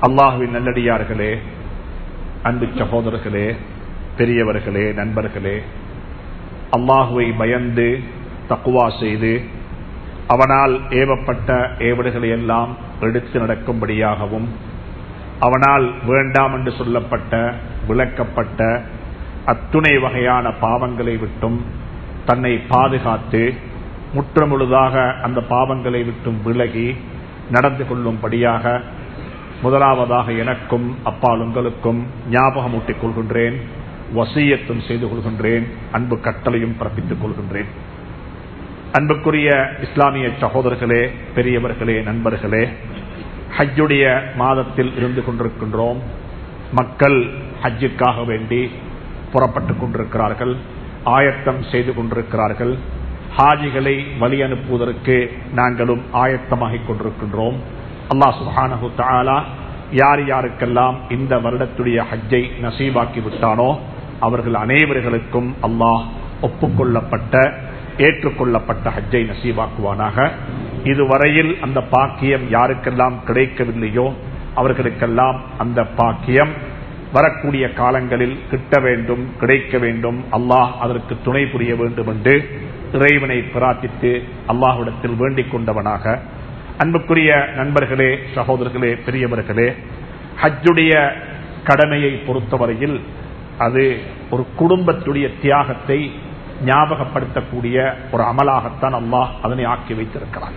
அல்லாஹுவின் நல்லடியார்களே அன்பு சகோதரர்களே பெரியவர்களே நண்பர்களே அல்லாஹுவை பயந்து தக்குவா செய்து அவனால் ஏவப்பட்ட ஏவடுகளை எல்லாம் எடுத்து நடக்கும்படியாகவும் அவனால் வேண்டாம் என்று சொல்லப்பட்ட விளக்கப்பட்ட அத்துணை வகையான பாவங்களை விட்டும் தன்னை பாதுகாத்து முற்றமுழுதாக அந்த பாவங்களை விட்டும் விலகி நடந்து கொள்ளும்படியாக முதலாவதாக எனக்கும் அப்பால் உங்களுக்கும் ஞாபகமூட்டிக் கொள்கின்றேன் வசியத்தும் செய்து கொள்கின்றேன் அன்பு கட்டளையும் பிறப்பித்துக் கொள்கின்றேன் அன்புக்குரிய இஸ்லாமிய சகோதரர்களே பெரியவர்களே நண்பர்களே ஹஜ்ஜுடைய மாதத்தில் இருந்து கொண்டிருக்கின்றோம் மக்கள் ஹஜ்ஜுக்காக வேண்டி புறப்பட்டுக் கொண்டிருக்கிறார்கள் ஆயத்தம் செய்து கொண்டிருக்கிறார்கள் ஹாஜிகளை வழி அனுப்புவதற்கு நாங்களும் ஆயத்தமாகிக் கொண்டிருக்கின்றோம் அல்லா சுஹானஹு தாலா யார் யாருக்கெல்லாம் இந்த வருடத்துடைய ஹஜ்ஜை நசீபாக்கி விட்டானோ அவர்கள் அனைவர்களுக்கும் அல்லாஹ் ஒப்புக்கொள்ளப்பட்ட ஏற்றுக்கொள்ளப்பட்ட ஹஜ்ஜை நசீபாக்குவானாக இதுவரையில் அந்த பாக்கியம் யாருக்கெல்லாம் கிடைக்கவில்லையோ அவர்களுக்கெல்லாம் அந்த பாக்கியம் வரக்கூடிய காலங்களில் கிட்ட வேண்டும் கிடைக்க வேண்டும் அல்லாஹ் அதற்கு துணை புரிய வேண்டும் என்று இறைவனை பிரார்த்தித்து அல்லாஹ்விடத்தில் வேண்டிக் கொண்டவனாக அன்புக்குரிய நண்பர்களே சகோதரர்களே பெரியவர்களே ஹஜ்ஜுடைய கடமையை பொறுத்தவரையில் அது ஒரு குடும்பத்துடைய தியாகத்தை ஞாபகப்படுத்தக்கூடிய ஒரு அமலாகத்தான் அல்லாஹ் அதனை ஆக்கி வைத்திருக்கிறான்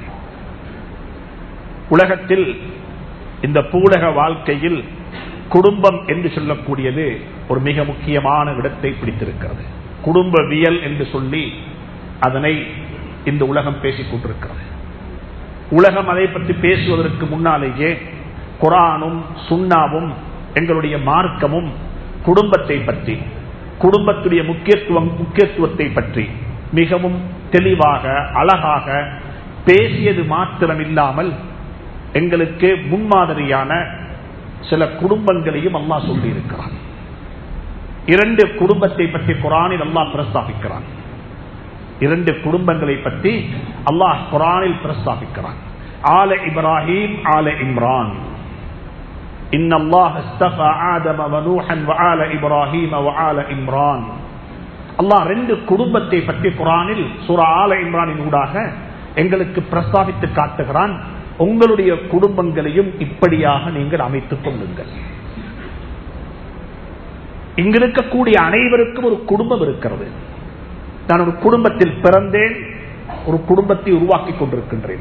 உலகத்தில் இந்த பூலக வாழ்க்கையில் குடும்பம் என்று சொல்லக்கூடியது ஒரு மிக முக்கியமான இடத்தை பிடித்திருக்கிறது குடும்பவியல் என்று சொல்லி அதனை இந்த உலகம் பேசிக் கொண்டிருக்கிறது உலகம் அதை பற்றி பேசுவதற்கு முன்னாலேயே குரானும் சுண்ணாவும் எங்களுடைய மார்க்கமும் குடும்பத்தை பற்றி குடும்பத்துடைய முக்கியத்துவம் முக்கியத்துவத்தை பற்றி மிகவும் தெளிவாக அழகாக பேசியது மாத்திரம் இல்லாமல் எங்களுக்கு முன்மாதிரியான சில குடும்பங்களையும் அல்லா சொல்லி இருக்கிறான் இரண்டு குடும்பத்தை பற்றி குரானில் அல்லாஹ் பிரஸ்தாபிக்கிறான் இரண்டு குடும்பங்களை பற்றி அல்லாஹ் குரானில் பிரஸ்தாபிக்கிறான் ஆல இப்ராஹிம் ஆல இம்ரான் إن الله استفى آدم ونوحا وآل إبراهيم وآل إمران அல்லாஹ் ரெண்டு குடும்பத்தை பற்றி குரானில் சூரா ஆல இம்ரானின் ஊடாக எங்களுக்கு பிரஸ்தாபித்து காட்டுகிறான் உங்களுடைய குடும்பங்களையும் இப்படியாக நீங்கள் அமைத்துக் கொள்ளுங்கள் இங்கிருக்கக்கூடிய அனைவருக்கும் ஒரு குடும்பம் இருக்கிறது நான் ஒரு குடும்பத்தில் பிறந்தேன் ஒரு குடும்பத்தை உருவாக்கி கொண்டிருக்கின்றேன்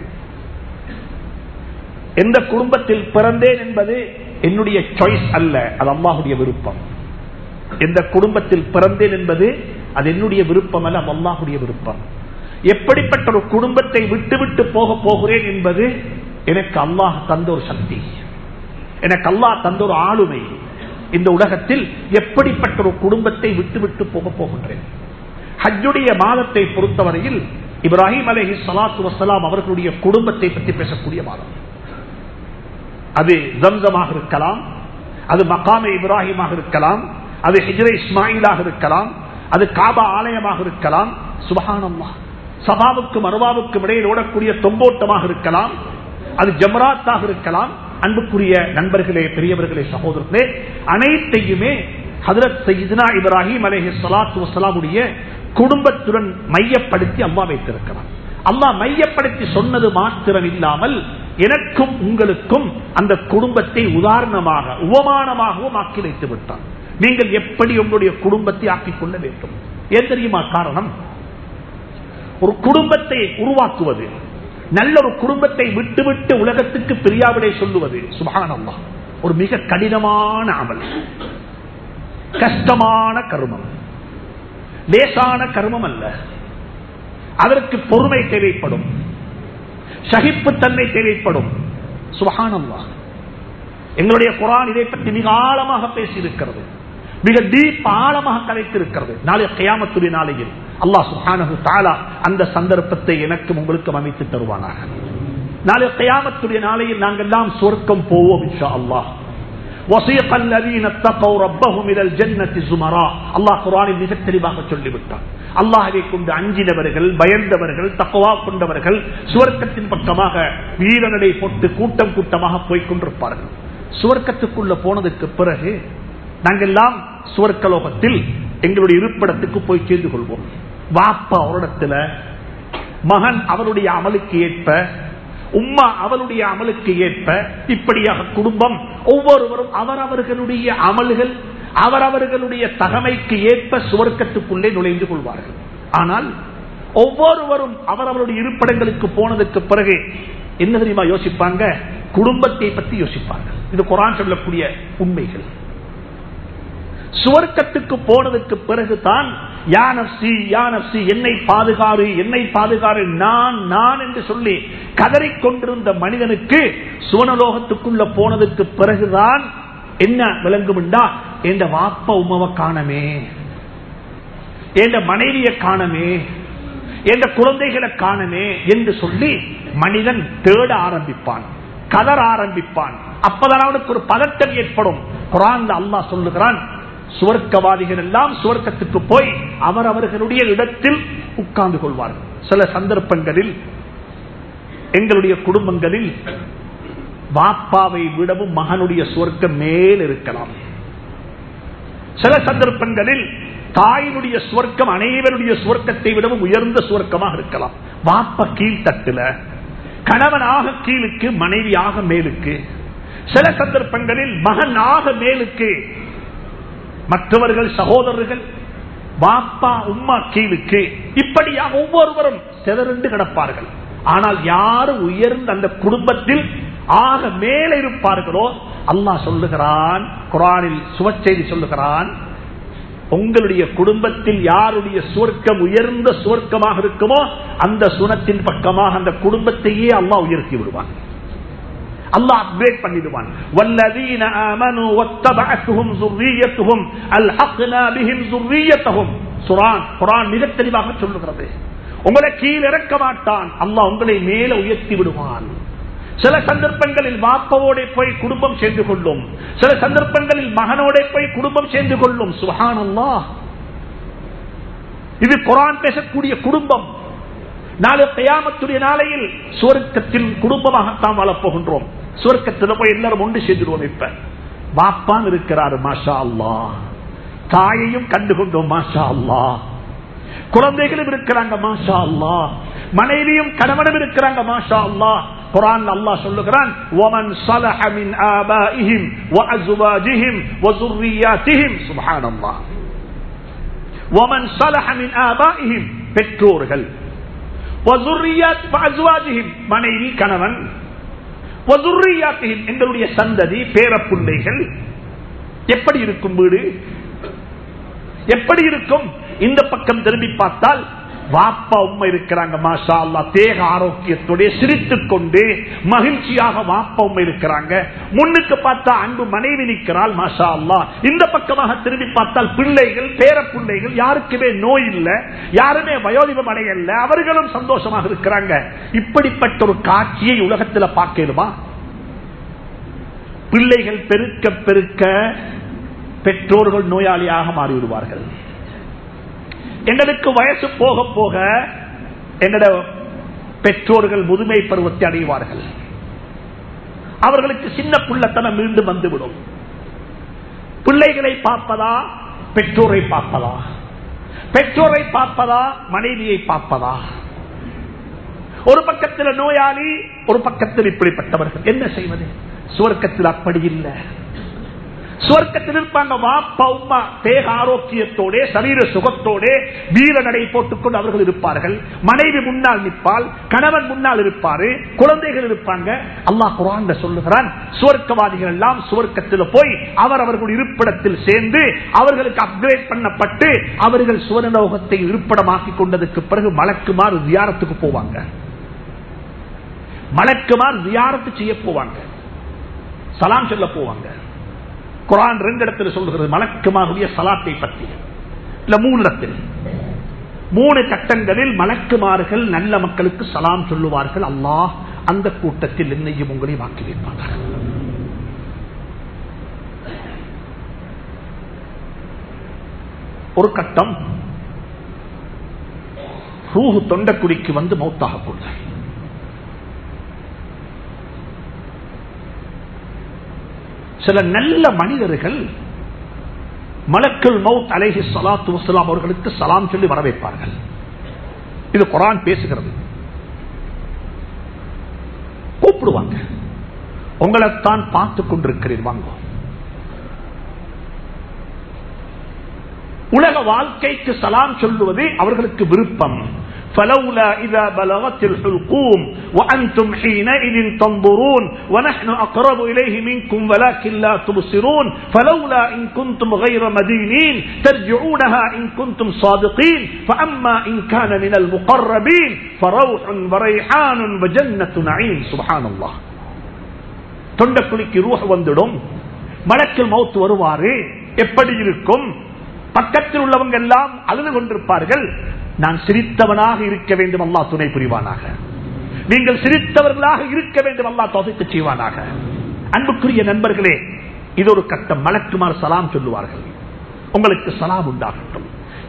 எந்த குடும்பத்தில் பிறந்தேன் என்பது என்னுடைய சாய்ஸ் அல்ல அது அல்லாஹுடைய விருப்பம் எந்த குடும்பத்தில் பிறந்தேன் என்பது அது என்னுடைய விருப்பம் அல்ல அல்லாஹுடைய விருப்பம் எப்படிப்பட்ட ஒரு குடும்பத்தை விட்டு விட்டு போக போகிறேன் என்பது எனக்கு அல்லாஹ் தந்த ஒரு சக்தி எனக்கு அல்லாஹ் தந்த ஒரு ஆளுமை இந்த உலகத்தில் எப்படிப்பட்ட ஒரு குடும்பத்தை விட்டு விட்டு போக போகின்றேன் ஹஜ்ஜுடைய மாதத்தை பொறுத்தவரையில் இப்ராஹிம் அலஹி சலாத்து வசலாம் அவர்களுடைய குடும்பத்தை பற்றி பேசக்கூடிய மாதம் அது ஜம்சமாக இருக்கலாம் அது மக்காமே இப்ராஹிமாக இருக்கலாம் அது ஹிஜ்ர இஸ்மாயிலாக இருக்கலாம் அது காபா ஆலயமாக இருக்கலாம் சுபகானம்மா சபாவுக்கும் அருவாவுக்கும் இடையில் ஓடக்கூடிய தொம்போட்டமாக இருக்கலாம் அது ஜமராத்தாக இருக்கலாம் அன்புக்குரிய நண்பர்களே பெரியவர்களே சகோதரர்களே அனைத்தையுமே ஹதரத் சையீதுனா இப்ராஹிம் அலேஹி சலாத்து வசலாமுடைய குடும்பத்துடன் மையப்படுத்தி அம்மா வைத்திருக்கிறார் அம்மா மையப்படுத்தி சொன்னது மாத்திரம் இல்லாமல் எனக்கும் உங்களுக்கும் அந்த குடும்பத்தை உதாரணமாக உபமானமாகவும் ஆக்கி வைத்து விட்டான் நீங்கள் எப்படி உங்களுடைய குடும்பத்தை ஆக்கிக் கொள்ள வேண்டும் ஏன் தெரியுமா காரணம் ஒரு குடும்பத்தை உருவாக்குவது நல்ல ஒரு குடும்பத்தை விட்டுவிட்டு உலகத்துக்கு பிரியாவிடை சொல்லுவது சுபானம்மா ஒரு மிக கடினமான அமல் கஷ்டமான கருமம் லேசான கருமம் அல்ல அதற்கு பொறுமை தேவைப்படும் சகிப்புத்தன்மை தேவைப்படும் சுபகானம்மா எங்களுடைய குரான் இதை பற்றி மிக ஆழமாக பேசியிருக்கிறது மிக டீப் ஆழமாக கலைத்திருக்கிறது நாளைய கயாமத்துடைய நாளையில் அல்லாஹ் சுஹானு தாலா அந்த சந்தர்ப்பத்தை எனக்கும் உங்களுக்கும் அமைத்து தருவானாக நாளைய கயாமத்துடைய நாளையில் நாங்கள் எல்லாம் சொர்க்கம் போவோம் இன்ஷா அல்லாஹ் وَسِيقَ الَّذِينَ اتَّقَوْا رَبَّهُمْ إِلَى الْجَنَّةِ زُمَرًا அல்லாஹ் குர்ஆனில் மிக தெளிவாக சொல்லிவிட்டான் அல்லாஹ்வை கொண்டு அஞ்சினவர்கள் பயந்தவர்கள் தக்வா கொண்டவர்கள் சுவர்க்கத்தின் பக்கமாக வீரநடை போட்டு கூட்டம் கூட்டமாக போய்க் கொண்டிருப்பார்கள் சுவர்க்கத்துக்குள்ள போனதுக்கு பிறகு நாங்கெல்லாம் சுவர்க்கலோகத்தில் எங்களுடைய இருப்பிடத்துக்கு போய் சேர்ந்து கொள்வோம் வாப்பா அவரிடத்துல மகன் அவருடைய அமலுக்கு ஏற்ப உம்மா அவளுடைய அமலுக்கு ஏற்ப இப்படியாக குடும்பம் ஒவ்வொருவரும் அவரவர்களுடைய அமல்கள் அவரவர்களுடைய தகமைக்கு ஏற்ப சுவர்க்கத்துக்குள்ளே நுழைந்து கொள்வார்கள் ஆனால் ஒவ்வொருவரும் அவரவருடைய இருப்பிடங்களுக்கு போனதுக்கு பிறகு என்ன தெரியுமா யோசிப்பாங்க குடும்பத்தை பற்றி யோசிப்பாங்க இது குரான் சொல்லக்கூடிய உண்மைகள் சுவர்க்கத்துக்கு போனதுக்கு பிறகுதான் யானப்சி யானப்சி என்னை பாதுகாறு என்னை பாதுகாறு நான் நான் என்று சொல்லி கதறிக்கொண்டிருந்த மனிதனுக்கு சுவனலோகத்துக்குள்ள போனதுக்கு பிறகுதான் என்ன விளங்கும்டா என்ற வாப்ப உமவை காணமே என்ற மனைவியை காணமே என்ற குழந்தைகளை காணமே என்று சொல்லி மனிதன் தேட ஆரம்பிப்பான் கதற ஆரம்பிப்பான் அப்பதான் அவனுக்கு ஒரு பதட்டம் ஏற்படும் குரான் அல்லாஹ் சொல்லுகிறான் சுவர்க்கவாதிகள் எல்லாம் சுவர்க்கத்துக்கு போய் அவர் அவர்களுடைய இடத்தில் உட்கார்ந்து கொள்வார்கள் சில சந்தர்ப்பங்களில் எங்களுடைய குடும்பங்களில் வாப்பாவை விடவும் மகனுடைய சுவர்க்கம் மேல் இருக்கலாம் சில சந்தர்ப்பங்களில் தாயினுடைய சுவர்க்கம் அனைவருடைய சுவர்க்கத்தை விடவும் உயர்ந்த சுவர்க்கமாக இருக்கலாம் வாப்ப கீழ்த்தட்டுல கணவனாக கீழுக்கு மனைவியாக மேலுக்கு சில சந்தர்ப்பங்களில் மகனாக மேலுக்கு மற்றவர்கள் சகோதரர்கள் பாப்பா உம்மா கீழுக்கு இப்படியாக ஒவ்வொருவரும் சிதறண்டு கிடப்பார்கள் ஆனால் யாரு உயர்ந்த அந்த குடும்பத்தில் ஆக மேலே இருப்பார்களோ அல்லாஹ் சொல்லுகிறான் குரானில் சுவச்செய்தி சொல்லுகிறான் உங்களுடைய குடும்பத்தில் யாருடைய சுவர்க்கம் உயர்ந்த சுவர்க்கமாக இருக்குமோ அந்த சுனத்தின் பக்கமாக அந்த குடும்பத்தையே அல்லாஹ் உயர்த்தி விடுவான் அல்லாஹ் அப்கிரேட் பண்ணிடுவான் வல்லதீன ஆமனு வத்தபஅத்துஹும் ذُرِّيَّتُهُمْ அல்ஹக்னா பிஹிம் ذُرِّيَّتَهُمْ குர்ஆன் குர்ஆன் மிக தெளிவாக சொல்லுகிறது உங்களை கீழ் இறக்க மாட்டான் அல்லாஹ் உங்களை மேல உயர்த்தி விடுவான் சில சந்தர்ப்பங்களில் வாப்பவோட போய் குடும்பம் சேர்ந்து கொள்ளும் சில சந்தர்ப்பங்களில் மகனோட போய் குடும்பம் சேர்ந்து கொள்ளும் சுஹான் அல்லாஹ் இது குரான் பேசக்கூடிய குடும்பம் நாளை கயாமத்துடைய நாளையில் சுவர்க்கத்தில் குடும்பமாகத்தான் வாழப்போகின்றோம் சுவர்க்கத்தில் போய் எல்லாரும் ஒன்று சேர்ந்துடுவோம் இப்ப வாப்பான் இருக்கிறாரு மாஷா அல்லா தாயையும் கண்டுகொண்டோம் மாஷா அல்லா குழந்தைகளும் இருக்கிறாங்க மாஷா அல்லா மனைவியும் கணவனும் இருக்கிறாங்க மாஷா அல்லா குரான் அல்லாஹ் சொல்லுகிறான் ومن صلح من آبائهم وأزواجهم وذرياتهم سبحان الله ومن صلح من آبائهم பெற்றோர்கள் மனைவி கணவன் எங்களுடைய சந்ததி பேரப்புள்ளைகள் எப்படி இருக்கும் வீடு எப்படி இருக்கும் இந்த பக்கம் திரும்பி பார்த்தால் வாப்பா உண்மை இருக்கிறாங்க மாஷா அல்லா தேக ஆரோக்கியத்தோட சிரித்துக் கொண்டு மகிழ்ச்சியாக வாப்பா உண்மை இருக்கிறாங்க முன்னுக்கு பார்த்தா அன்பு மனைவி நிற்கிறாள் மாஷா அல்லா இந்த பக்கமாக திரும்பி பார்த்தால் பிள்ளைகள் பேர பிள்ளைகள் யாருக்குமே நோய் இல்லை யாருமே வயோதிபம் அடையல அவர்களும் சந்தோஷமாக இருக்கிறாங்க இப்படிப்பட்ட ஒரு காட்சியை உலகத்தில் பார்க்கணுமா பிள்ளைகள் பெருக்க பெருக்க பெற்றோர்கள் நோயாளியாக மாறிவிடுவார்கள் எங்களுக்கு வயசு போக போக எங்களோட பெற்றோர்கள் முதுமை பருவத்தை அடைவார்கள் அவர்களுக்கு சின்ன புள்ளத்தனம் மீண்டும் வந்துவிடும் பிள்ளைகளை பார்ப்பதா பெற்றோரை பார்ப்பதா பெற்றோரை பார்ப்பதா மனைவியை பார்ப்பதா ஒரு பக்கத்தில் நோயாளி ஒரு பக்கத்தில் இப்படிப்பட்டவர்கள் என்ன செய்வது சுவர்க்கத்தில் அப்படி இல்லை சுவர்க்கத்தில் இருப்பாங்க வாப்பா உமா தேக ஆரோக்கியத்தோட சரீர சுகத்தோட வீர நடை போட்டுக்கொண்டு அவர்கள் இருப்பார்கள் மனைவி முன்னால் நிற்பால் கணவன் முன்னால் இருப்பாரு குழந்தைகள் இருப்பாங்க அல்லாஹ் குரான் சொல்லுகிறான் சுவர்க்கவாதிகள் எல்லாம் சுவர்க்கத்தில் போய் அவர் அவர்கள் இருப்பிடத்தில் சேர்ந்து அவர்களுக்கு அப்கிரேட் பண்ணப்பட்டு அவர்கள் சுவரலோகத்தை இருப்பிடமாக்கி கொண்டதுக்கு பிறகு மலக்குமார் தியாரத்துக்கு போவாங்க மலக்குமார் தியாரத்து செய்ய போவாங்க சலாம் சொல்ல போவாங்க குரான் ரெண்டு இடத்துல சொல்கிறது மலக்குமாருடைய சலாத்தை பற்றி இல்ல மூணு இடத்தில் மூணு கட்டங்களில் மலக்குமார்கள் நல்ல மக்களுக்கு சலாம் சொல்லுவார்கள் அல்லாஹ் அந்த கூட்டத்தில் என்னையும் உங்களை வாக்கி வைப்பார்கள் ஒரு கட்டம் ரூஹு தொண்டக்குடிக்கு வந்து மௌத்தாக கொள்ள சில நல்ல மனிதர்கள் மலக்குல் மவுத் அலேஹி சலாத்து வசலாம் அவர்களுக்கு சலாம் சொல்லி வரவேற்பார்கள் இது குரான் பேசுகிறது கூப்பிடுவாங்க உங்களைத்தான் பார்த்து கொண்டிருக்கிறேன் வாங்க உலக வாழ்க்கைக்கு சலாம் சொல்லுவது அவர்களுக்கு விருப்பம் فلولا إذا بلغت الحلقوم وأنتم حينئذ تنظرون ونحن أقرب إليه منكم ولكن لا تبصرون فلولا إن كنتم غير مدينين ترجعونها إن كنتم صادقين فأما إن كان من المقربين فروح وريحان وجنة نعيم سبحان الله தொண்டக்குழிக்கு ரூஹ் வந்துடும் மலக்கில் மௌத்து வருவாரு எப்படி இருக்கும் பக்கத்தில் உள்ளவங்க எல்லாம் அழுது கொண்டிருப்பார்கள் நான் சிரித்தவனாக இருக்க வேண்டும் அல்லா துணை புரிவானாக நீங்கள் சிரித்தவர்களாக இருக்க வேண்டும் அல்லா தொகைக்கு செய்வானாக அன்புக்குரிய நண்பர்களே இது ஒரு கட்டம் மலக்குமார் சலாம் சொல்லுவார்கள் உங்களுக்கு சலாம் உண்டாகட்டும்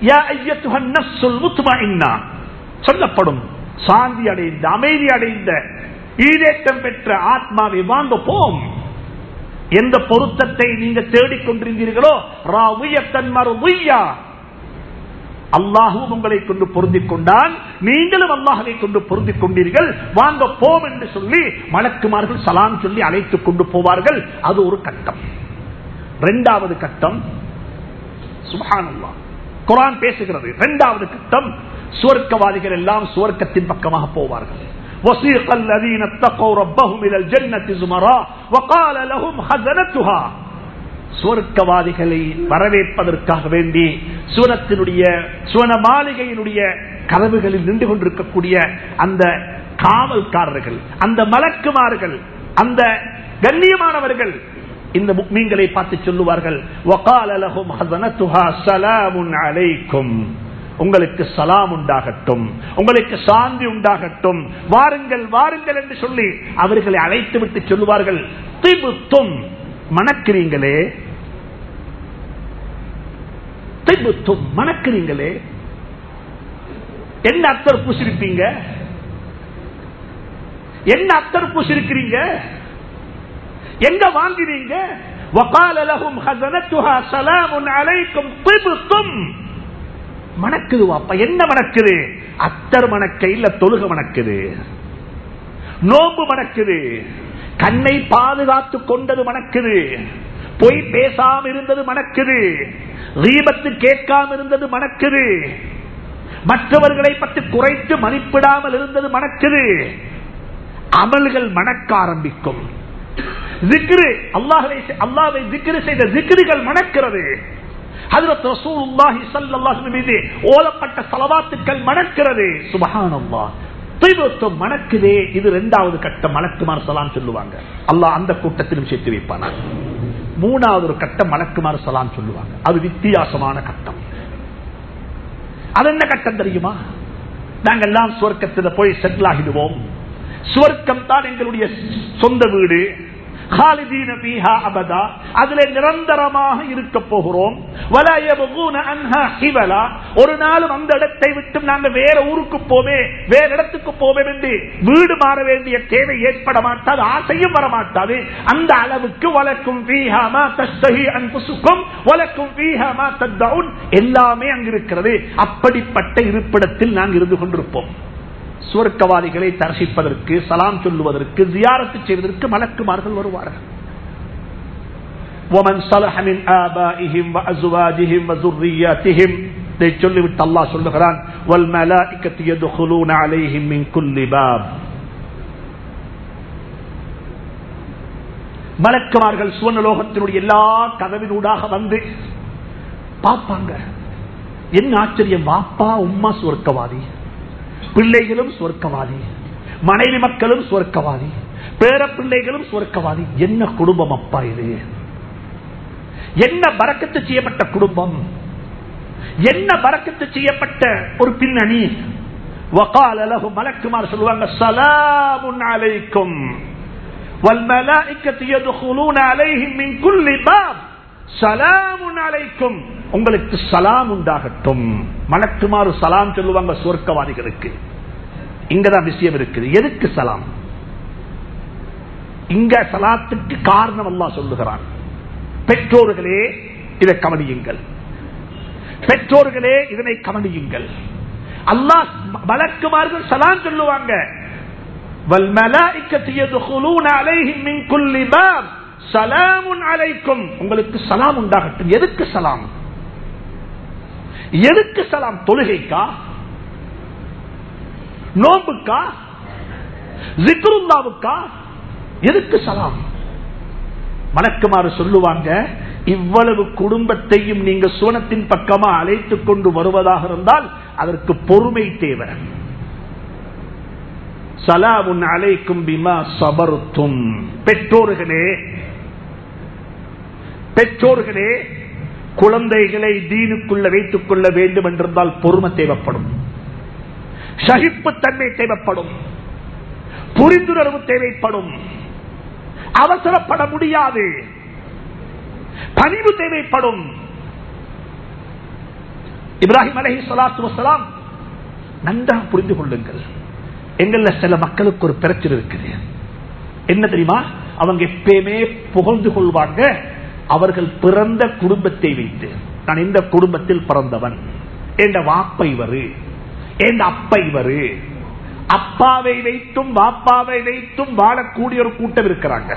சொல்லப்படும் சாந்தி அடைந்த அமைதி அடைந்த ஈடேற்றம் பெற்ற ஆத்மாவை வாங்க போம் எந்த பொருத்தத்தை நீங்க தேடிக்கொண்டிருந்தீர்களோ ராவுயத்தன் மறுயா அல்லாஹும் உங்களை கொண்டு பொருந்திக் கொண்டால் நீங்களும் அல்லாஹவை கொண்டு பொருந்திக் கொண்டீர்கள் வாங்க போம் என்று சொல்லி மலக்குமார்கள் சலாம் சொல்லி அழைத்துக் கொண்டு போவார்கள் அது ஒரு கட்டம் இரண்டாவது கட்டம் சுபானல்லா குரான் பேசுகிறது இரண்டாவது கட்டம் சுவர்க்கவாதிகள் எல்லாம் சுவர்க்கத்தின் பக்கமாக போவார்கள் وسيق الذين اتقوا ربهم الى الجنه زمرا وقال لهم خزنتها சுவர்க்கவாதிகளை வரவேற்பதற்காக வேண்டி சுவனத்தினுடைய சுவன மாளிகையினுடைய கதவுகளில் நின்று கொண்டிருக்கக்கூடிய அந்த காவல்காரர்கள் அந்த மலக்குமார்கள் அந்த கண்ணியமானவர்கள் இந்த மீன்களை பார்த்து சொல்லுவார்கள் உங்களுக்கு சலாம் உண்டாகட்டும் உங்களுக்கு சாந்தி உண்டாகட்டும் வாருங்கள் வாருங்கள் என்று சொல்லி அவர்களை அழைத்து விட்டு சொல்லுவார்கள் திபுத்தும் மணக்கிறீங்களே திபுத்தும் மணக்கிறீங்களே என்ன அத்தர் பூசிருப்பீங்க என்ன அத்தர் பூசிருக்கிறீங்க எங்க வாங்கினீங்க وقال لهم خزنتها سلام عليكم طبتم மணக்குது அப்ப என்ன மணக்குது அத்தர் மணக்க இல்ல தொழுக மணக்குது நோம்பு மணக்குது கண்ணை பாதுகாத்து கொண்டது மணக்குது பொய் பேசாம இருந்தது மணக்குது ரீபத்து கேட்காம இருந்தது மணக்குது மற்றவர்களை பற்றி குறைத்து மதிப்பிடாமல் இருந்தது மணக்குது அமல்கள் மணக்க ஆரம்பிக்கும் ஜிக்ரு அல்லாஹை அல்லாவை ஜிக்ரு செய்த ஜிக்ருகள் மணக்கிறது ஹஜரத் ரசூலுல்லாஹி ஸல்லல்லாஹு அலைஹி மீது ஓதப்பட்ட ஸலவாத்துக்கள் மணக்கிறது சுப்ஹானல்லாஹ் தீபத்துவம் மணக்குதே இது இரண்டாவது கட்டம் மலக்குமார் சலாம் சொல்லுவாங்க அல்லாஹ் அந்த கூட்டத்திலும் சேர்த்து வைப்பானா மூணாவது ஒரு கட்டம் மலக்குமார் சலாம் சொல்லுவாங்க அது வித்தியாசமான கட்டம் அது என்ன கட்டம் தெரியுமா நாங்கள் எல்லாம் சுவர்க்கத்தில் போய் செட்டில் ஆகிடுவோம் சுவர்க்கம் தான் எங்களுடைய சொந்த வீடு அதுல நிரந்தரமாக இருக்க போகிறோம் ஒரு நாளும் அந்த இடத்தை விட்டு நாங்க வேற ஊருக்கு போவே வேற இடத்துக்கு போவேன் என்று வீடு மாற வேண்டிய தேவை ஏற்பட மாட்டாது ஆசையும் வர மாட்டாது அந்த அளவுக்கு வளர்க்கும் வளர்க்கும் எல்லாமே அங்கு இருக்கிறது அப்படிப்பட்ட இருப்பிடத்தில் நாங்கள் இருந்து கொண்டிருப்போம் சுவர்க்கவாதிகளை தரிசிப்பதற்கு சலாம் சொல்லுவதற்கு ஜியாரத்து செய்வதற்கு மலக்குமார்கள் வருவார்கள் ومن صلح من آبائهم وأزواجهم وذرياتهم இதை சொல்லிவிட்டு அல்லாஹ் சொல்லுகிறான் والملائكة يدخلون عليهم من كل باب மலக்குமார்கள் சுவனலோகத்தினுடைய எல்லா கதவினூடாக வந்து பார்ப்பாங்க என்ன ஆச்சரியம் வாப்பா உம்மா சுவர்க்கவாதி பிள்ளைகளும் சொர்க்கவாதி மனைவி மக்களும் சொர்க்கவாதி பேர பிள்ளைகளும் சொர்க்கவாதி என்ன குடும்பம் அப்பா இது என்ன பறக்கத்து செய்யப்பட்ட குடும்பம் என்ன பறக்கத்து செய்யப்பட்ட ஒரு பின்னணி وقال له மலக்குமார் சொல்லுவாங்க சலாமுன் அலைக்கும் والملائكه يدخلون عليهم من كل باب சலாமுன் அலைக்கும் உங்களுக்கு சலாம் உண்டாகட்டும் மலக்குமாறு சலாம் சொல்லுவாங்க சொர்க்கவாதிகளுக்கு இங்கதான் விஷயம் இருக்குது எதுக்கு சலாம் இங்க சலாத்துக்கு காரணம் அல்லா சொல்லுகிறான் பெற்றோர்களே இதை கவனியுங்கள் பெற்றோர்களே இதனை கவனியுங்கள் அல்லாஹ் வழக்குமார்கள் சலாம் சொல்லுவாங்க وَالْمَلَائِكَةُ يَدْخُلُونَ عَلَيْهِمْ مِنْ كُلِّ بَابٍ سَلَامٌ عَلَيْكُمْ உங்களுக்கு சலாம் உண்டாகட்டும் எதுக்கு சலாம் எதுக்கு சலாம் தொழுகைக்கா நோம்புக்கா ஜிக்ருல்லாவுக்கா எதுக்கு சலாம் மணக்குமாறு சொல்லுவாங்க இவ்வளவு குடும்பத்தையும் நீங்க சுவனத்தின் பக்கமா அழைத்துக் கொண்டு வருவதாக இருந்தால் அதற்கு பொறுமை தேவை சலாமுன் அலைக்கும் பிமா சபருத்தும் பெற்றோர்களே பெற்றோர்களே குழந்தைகளை தீனுக்குள்ள வைத்துக் கொள்ள வேண்டும் என்றிருந்தால் பொறுமை தேவைப்படும் சகிப்புத்தன்மை தேவைப்படும் புரிந்துணர்வு தேவைப்படும் அவசரப்பட முடியாது பணிவு தேவைப்படும் இப்ராஹிம் அலஹி சலாத்து வசலாம் நன்றாக புரிந்து கொள்ளுங்கள் எங்கள்ல சில மக்களுக்கு ஒரு பிரச்சனை இருக்குது என்ன தெரியுமா அவங்க எப்பயுமே புகழ்ந்து கொள்வாங்க அவர்கள் பிறந்த குடும்பத்தை வைத்து நான் இந்த குடும்பத்தில் பிறந்தவன் என்ற வாப்பை வரு என் அப்பை வரு அப்பாவை வைத்தும் வாப்பாவை வைத்தும் வாழக்கூடிய ஒரு கூட்டம் இருக்கிறாங்க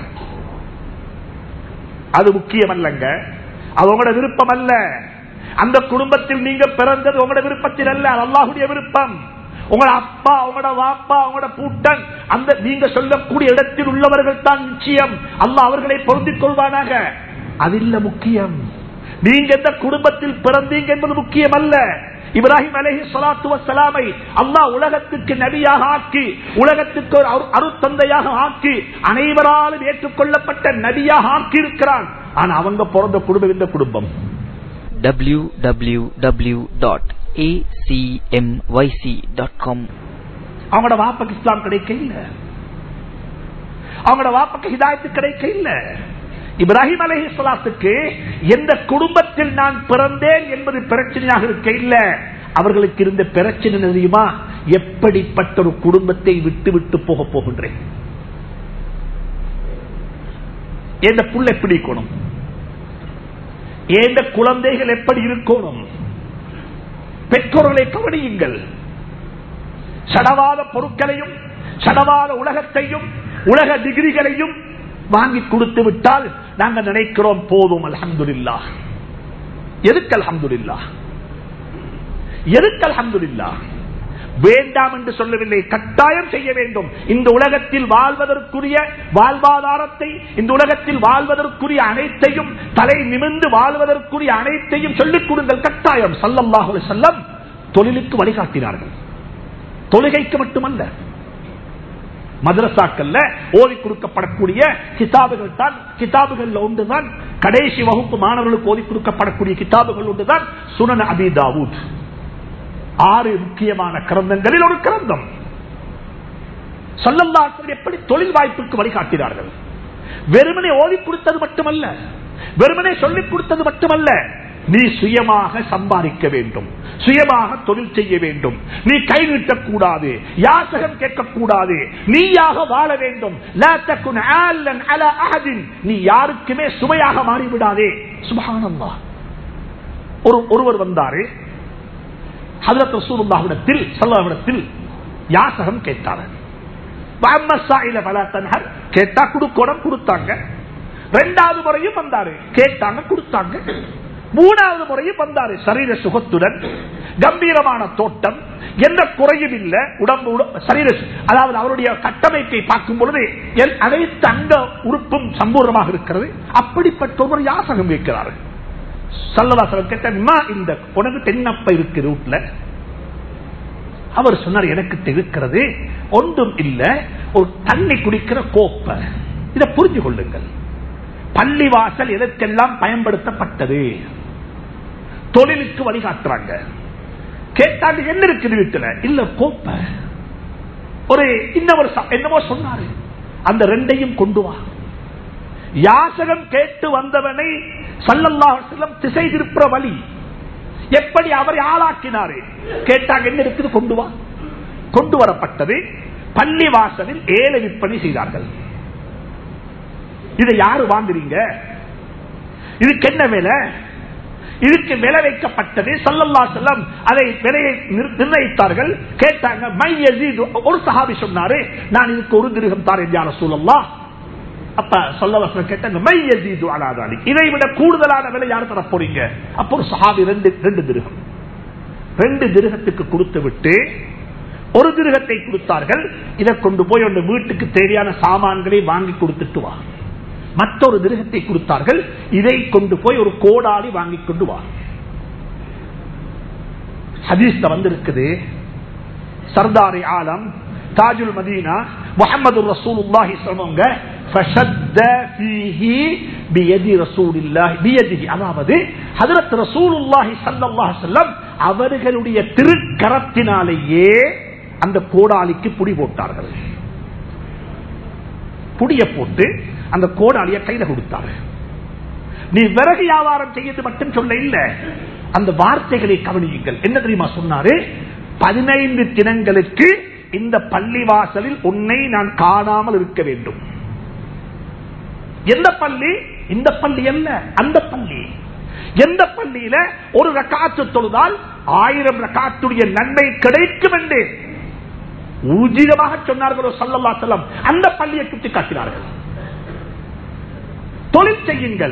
அது முக்கியம் அல்லங்க அது உங்களோட விருப்பம் அல்ல அந்த குடும்பத்தில் நீங்க பிறந்தது உங்களோட விருப்பத்தில் அல்ல அது அல்லாஹுடைய விருப்பம் உங்களோட அப்பா உங்களோட வாப்பா உங்களோட பூட்டன் அந்த நீங்க சொல்லக்கூடிய இடத்தில் உள்ளவர்கள் தான் நிச்சயம் அல்லாஹ் அவர்களை பொருந்திக் கொள்வானாக அது இல்ல முக்கியம் நீங்க எந்த குடும்பத்தில் பிறந்தீங்க என்பது முக்கியம் அல்ல இப்ராஹிம் அலஹி சலாத்து வசலாமை அல்லாஹ் உலகத்துக்கு நபியாக ஆக்கி உலகத்துக்கு ஒரு அரு- அருத்தந்தையாக ஆக்கி அனைவராலும் ஏற்றுக்கொள்ளப்பட்ட நபியாக ஆக்கி இருக்கிறான் ஆனா அவங்க பிறந்த குடும்பம் இந்த குடும்பம் www.acmyc.com அவங்களோட வாப்பக்கு இஸ்லாம் கிடைக்க இல்ல அவங்களோட வாப்பக்கு ஹிதாயத்து கிடைக்க இல்ல இப்ராஹிம் அலஹி சலாத்துக்கு எந்த குடும்பத்தில் நான் பிறந்தேன் என்பது பிரச்சனையாக இருக்க இல்ல அவர்களுக்கு இருந்த பிரச்சனை என்ன தெரியுமா எப்படிப்பட்ட ஒரு குடும்பத்தை விட்டு விட்டு போக போகின்றேன் எந்த புள்ள எப்படி இருக்கணும் எந்த குழந்தைகள் எப்படி இருக்கணும் பெற்றோர்களை கவனியுங்கள் சடவாத பொருட்களையும் சடவாத உலகத்தையும் உலக டிகிரிகளையும் வாங்கி கொடுத்து விட்டால் நாங்கள் நினைக்கிறோம் போதும் அல்ஹம்துலில்லா எதுக்கு அல்ஹம்துலில்லா எதுக்கு அல்ஹம்துலில்லா வேண்டாம் என்று சொல்லவில்லை கட்டாயம் செய்ய வேண்டும் இந்த உலகத்தில் வாழ்வதற்குரிய வாழ்வாதாரத்தை இந்த உலகத்தில் வாழ்வதற்குரிய அனைத்தையும் தலை நிமிர்ந்து வாழ்வதற்குரிய அனைத்தையும் சொல்லிக் கொடுங்கள் கட்டாயம் சல்லல்லாஹு அலைஹி வஸல்லம் தொழிலுக்கு வழிகாட்டினார்கள் தொழுகைக்கு மட்டுமல்ல மதரசாக்கள்ல ஓதி கொடுக்கப்படக்கூடிய கிதாபுகள் தான் கிதாபுகள் ஒன்றுதான் கடைசி வகுப்பு மாணவர்களுக்கு ஓதி கொடுக்கப்படக்கூடிய கிதாபுகள் ஒன்றுதான் சுனன அபி தாவூத் ஆறு முக்கியமான கிரந்தங்களில் ஒரு கிரந்தம் சொல்லல்லாக்கள் எப்படி தொழில் வாய்ப்புக்கு வழிகாட்டினார்கள் வெறுமனே ஓதி கொடுத்தது மட்டுமல்ல வெறுமனே சொல்லிக் கொடுத்தது மட்டுமல்ல நீ சுயமாக சம்பாதிக்க வேண்டும் சுயமாக தொழில் செய்ய வேண்டும் நீ கை நீட்டக்கூடாது யாசகம் கேட்கக்கூடாது நீயாக வாழ வேண்டும் லா தகுன் ஆலன் அலா அஹதின். நீ யாருக்குமே சுமையாக மாறிவிடாதே சுபஹானல்லாஹ் ஒரு ஒருவர் வந்தாரு ஹதரத் ரசூலுல்லாஹ்விடத்தில் ஸல்லல்லாஹு யாசகம் கேட்டார் வஅம்மா ஸாயில ஃபலா தன்ஹர் கேட்டா குடுக்கணும் கொடுத்தாங்க ரெண்டாவது முறையும் வந்தாரு கேட்டாங்க கொடுத்தாங்க மூணாவது முறையும் வந்தாரு சரீர சுகத்துடன் கம்பீரமான தோட்டம் எந்த குறையும் இல்ல உடம்பு உட- சரீர சு- அதாவது அவருடைய கட்டமைப்பை பார்க்கும் பொழுது எல்- அனைத்து அங்க உறுப்பும் சம்பூர்ணமாக இருக்கிறது அப்படிப்பட்ட ஒரு யாசகம் வைக்கிறாரு சல்லவாசலம் கேட்டா இந்த உனக்கு தென்னப்ப இருக்கு ரூட்ல அவர் சொன்னார் எனக்கு இருக்கிறது ஒன்றும் இல்ல ஒரு தண்ணி குடிக்கிற கோப்பை இதை புரிஞ்சு கொள்ளுங்கள் பள்ளிவாசல் எதற்கெல்லாம் பயன்படுத்தப்பட்டது தொழிலுக்கு வழிகாட்டுறாங்க கேட்டாங்க என்ன இருக்குது வீட்டுல இல்ல கோப்பை ஒரு இன்னொரு ச- என்னமோ சொன்னாரு அந்த ரெண்டையும் கொண்டு வா யாசகம் கேட்டு வந்தவனை சல்லல்லாஹு அலைஹி வஸல்லம் திசை திருப்புற வழி எப்படி அவரை ஆளாக்கினாரு கேட்டாங்க என்ன இருக்குது கொண்டு வா கொண்டு வரப்பட்டது பள்ளி வாசலில் ஏழை விற்பனை செய்தார்கள் இதை யாரு வாங்குறீங்க இதுக்கு என்ன வேலை இதுக்கு விலை வைக்கப்பட்டது சல்லல்லா செல்லம் அதை விலையை நிர்- நிர்ணயித்தார்கள் கேட்டாங்க மை யஸீது ஒரு சஹாபி சொன்னாரு நான் இதுக்கு ஒரு திருகம் தாரேன் யார சூழல்லா அப்ப சொல்ல கேட்டாங்க மை யஸீது அலா தாலிக். இதை விட கூடுதலான விலை யார் தர போறீங்க அப்போ ஒரு சஹாபி ரெண்டு ரெண்டு திருகம் ரெண்டு திருகத்துக்கு கொடுத்து விட்டு ஒரு திருகத்தை கொடுத்தார்கள் இதை கொண்டு போய் உங்க வீட்டுக்கு தேவையான சாமான்களை வாங்கி கொடுத்துட்டு வா மற்றொரு திருகத்தை கொடுத்தார்கள் இதை கொண்டு போய் ஒரு கோடாலி வாங்கி கொண்டு வா ஹதீஸ்ல வந்திருக்குது சர்தாரி ஆலம் தாஜுல் மதீனா முகமது ரசூலுல்லாஹி சொன்னவங்க فشد فيه بيد رسول الله بيده அதாவது ஹஜரத் ரசூலுல்லாஹி ஸல்லல்லாஹு அலைஹி வஸல்லம் அவர்களுடைய திருக்கரத்தினாலேயே அந்த கோடாலிக்கு புடி போட்டார்கள் புடிய போட்டு அந்த கோடாலிய கையில கொடுத்தாரு நீ விறகு வியாபாரம் செய்யறது மட்டும் சொல்ல இல்ல அந்த வார்த்தைகளை கவனியுங்கள் என்ன தெரியுமா சொன்னாரு பதினைந்து தினங்களுக்கு இந்த பள்ளிவாசலில் உன்னை நான் காணாமல் இருக்க வேண்டும் எந்த பள்ளி இந்த பள்ளி அல்ல அந்த பள்ளி எந்த பள்ளியில ஒரு ரக்காத்து தொழுதால் ஆயிரம் ரக்காத்துடைய நன்மை கிடைக்கும் என்று ஊஜிதமாக சொன்னார்களோ சல்லல்லா செல்லம் அந்த பள்ளியை சுட்டி காட்டினார்கள் தொழில் செய்யுங்கள்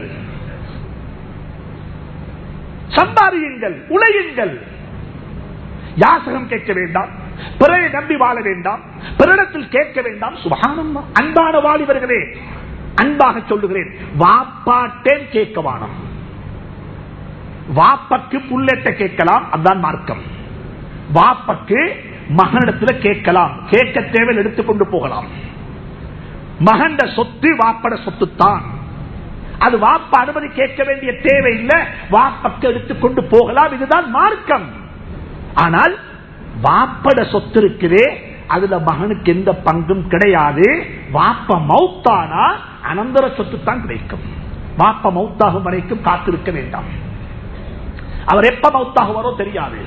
சம்பாதியுங்கள் உழையுங்கள் யாசகம் கேட்க வேண்டாம் பிறரை நம்பி வாழ வேண்டாம் பிறரிடத்தில் கேட்க வேண்டாம் சுபானம் அன்பான வாலிபர்களே அன்பாக சொல்லுகிறேன் வாப்பாட்டேன் கேட்க வானம் வாப்பக்கு புல்லெட்ட கேட்கலாம் அதுதான் மார்க்கம் வாப்பக்கு மகனிடத்துல கேட்கலாம் கேட்க தேவையில் எடுத்துக்கொண்டு போகலாம் மகண்ட சொத்து வாப்பட சொத்து தான் அது வாப்ப அனுமதி கேட்க வேண்டிய தேவை இல்லை வாப்பக்கு எடுத்துக்கொண்டு போகலாம் இதுதான் மார்க்கம் ஆனால் வாப்பட சொத்து இருக்குதே அதுல மகனுக்கு எந்த பங்கும் கிடையாது வாப்ப மௌத்தானா அனந்தர சொத்து தான் கிடைக்கும் வாப்ப மௌத்தாகும் வரைக்கும் காத்திருக்க வேண்டாம் அவர் எப்ப மௌத்தாகுவாரோ தெரியாது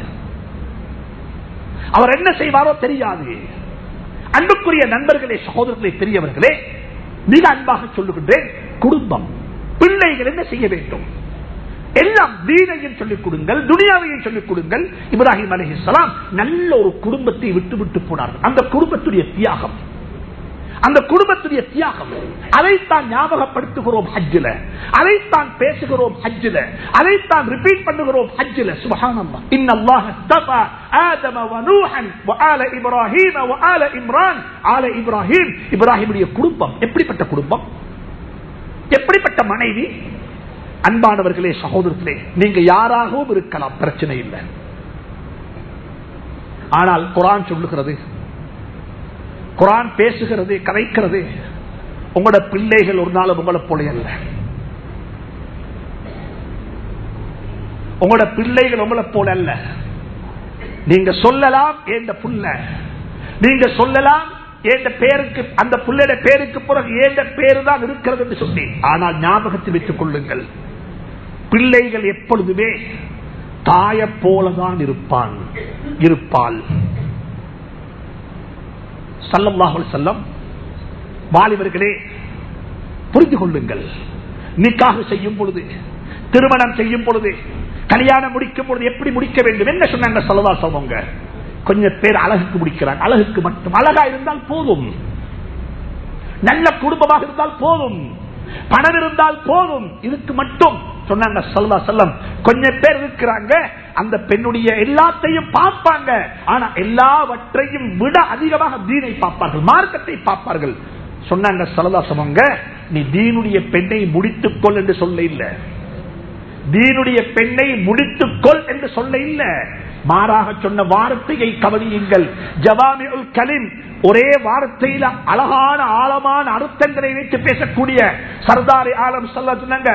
அவர் என்ன செய்வாரோ தெரியாது அன்புக்குரிய நண்பர்களே சகோதரர்களே பெரியவர்களே மிக அன்பாக சொல்லுகின்றேன் குடும்பம் பிள்ளைகள் என்ன செய்ய வேண்டும் எல்லாம் தீனையும் சொல்லிக் கொடுங்கள் துனியாவையும் சொல்லிக் கொடுங்கள் இப்ராஹிம் அலிஹிஸ்லாம் நல்ல ஒரு குடும்பத்தை விட்டு விட்டு போனார்கள் அந்த குடும்பத்துடைய தியாகம் அந்த குடும்பத்துடைய தியாகம் அதைத்தான் ஞாபகப்படுத்துகிறோம் ஹஜ்ஜில அதைத்தான் பேசுகிறோம் ஹஜ்ஜில அதைத்தான் ரிப்பீட் பண்ணுகிறோம் ஹஜ்ஜில சுபஹானல்லாஹ் இன்னல்லாஹ் இஸ்தஃபா ஆதம வ நூஹன் வ ஆல இப்ராஹீம் வ ஆல இம்ரான் ஆல இப்ராஹீம் இப்ராஹிமுடைய குடும்பம் எப்படிப்பட்ட குடும்பம் எப்படிப்பட்ட மனைவி அன்பானவர்களே சகோதரர்களே நீங்க யாராகவும் இருக்கலாம் பிரச்சனை இல்லை ஆனால் குரான் சொல்லுகிறது குரான் பேசுகிறது கதைக்கிறது உங்களோட பிள்ளைகள் ஒரு நாள் உங்களை போல அல்ல உங்களோட பிள்ளைகள் உங்களை போல அல்ல நீங்க சொல்லலாம் ஏண்ட புள்ள நீங்க சொல்லலாம் ஏண்ட பேருக்கு அந்த புள்ளைய பேருக்கு பிறகு ஏண்ட பேரு தான் இருக்கிறது என்று சொன்னேன் ஆனால் ஞாபகத்தில் வைத்துக் கொள்ளுங்கள் பிள்ளைகள் எப்பொழுதுமே தாய போலதான் இருப்பான் இருப்பாள் சல்லல்லாஹு செல்லம் வாலிபர்களே புரிந்து கொள்ளுங்கள் நிக்காக செய்யும் பொழுது திருமணம் செய்யும் பொழுது கல்யாணம் முடிக்கும் பொழுது எப்படி முடிக்க வேண்டும் என்ன சொன்னாங்க சொல்லதா சொல்லுவாங்க கொஞ்சம் பேர் அழகுக்கு முடிக்கிறாங்க அழகுக்கு மட்டும் அழகா இருந்தால் போதும் நல்ல குடும்பமாக இருந்தால் போதும் பணம் இருந்தால் போதும் இதுக்கு மட்டும் சொன்னாங்க சொல்லா செல்லம் கொஞ்சம் பேர் இருக்கிறாங்க அந்த பெண்ணுடைய எல்லாத்தையும் பார்ப்பாங்க ஆனா எல்லாவற்றையும் விட அதிகமாக தீனை பார்ப்பார்கள் மார்க்கத்தை பார்ப்பார்கள் சொன்னாங்க சலதா சமங்க நீ தீனுடைய பெண்ணை முடித்துக்கொள் என்று சொல்ல இல்ல தீனுடைய பெண்ணை முடித்துக்கொள் என்று சொல்ல இல்ல மாறாக சொன்ன வார்த்தையை கவனியுங்கள் ஜவாமி கலிம் ஒரே வார்த்தையில அழகான ஆழமான அர்த்தங்களை வைத்து பேசக்கூடிய சர்தாரி ஆலம் சொல்ல சொன்னாங்க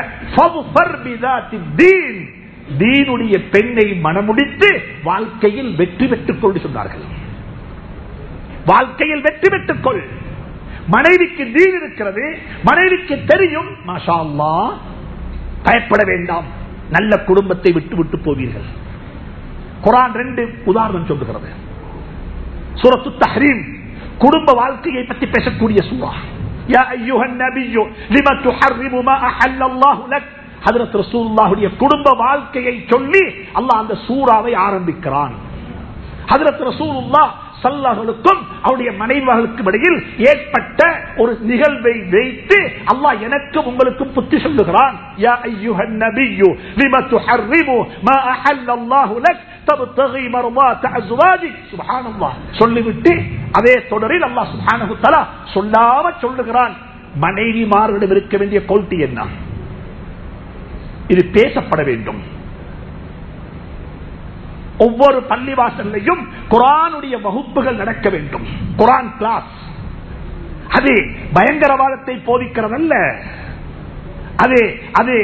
தீனுடைய பெண்ணை மனமுடித்து வாழ்க்கையில் வெற்றி பெற்றுக் கொண்டு சொன்னார்கள் வாழ்க்கையில் வெற்றி பெற்றுக் கொள் மனைவிக்கு தீன் இருக்கிறது மனைவிக்கு தெரியும் மாஷா அல்லாஹ் பயப்பட வேண்டாம் நல்ல குடும்பத்தை விட்டு விட்டு போவீர்கள் குரான் ரெண்டு உதாரணம் சொல்லுகிறது சூரத்து தஹரீம் குடும்ப வாழ்க்கையை பற்றி பேசக்கூடிய சூறா يا أيها النبي لما تحرم ما أحل الله لك ஹதரத் ரசூலுல்லாஹுடைய குடும்ப வாழ்க்கையை சொல்லி அல்லாஹ் அந்த சூறாவை ஆரம்பிக்கிறான் ஹதரத் ரசூலுல்லா சல்லாஹர்களுக்கும் அவருடைய மனைவர்களுக்கும் இடையில் ஏற்பட்ட ஒரு நிகழ்வை வைத்து அல்லாஹ் எனக்கும் உங்களுக்கும் புத்தி சொல்லுகிறான் யா அய்யுஹன் நபியு லிம துஹர்ரிமு மா அஹல்லல்லாஹு லக் தப்தகி மர்வாத் அஸ்வாஜிக் சுப்ஹானல்லாஹ் சொல்லிவிட்டு அதே தொடரில் அல்லாஹ் சுப்ஹானஹு தஆலா சொல்லாம சொல்லுகிறான் மனைவிமார்களிடம் இருக்க வேண்டிய குவாலிட்டி என்ன இது பேசப்பட வேண்டும் ஒவ்வொரு பள்ளிவாசல்லையும் குரானுடைய வகுப்புகள் நடக்க வேண்டும் குரான் கிளாஸ் அது பயங்கரவாதத்தை போதிக்கிறதல்ல அது அது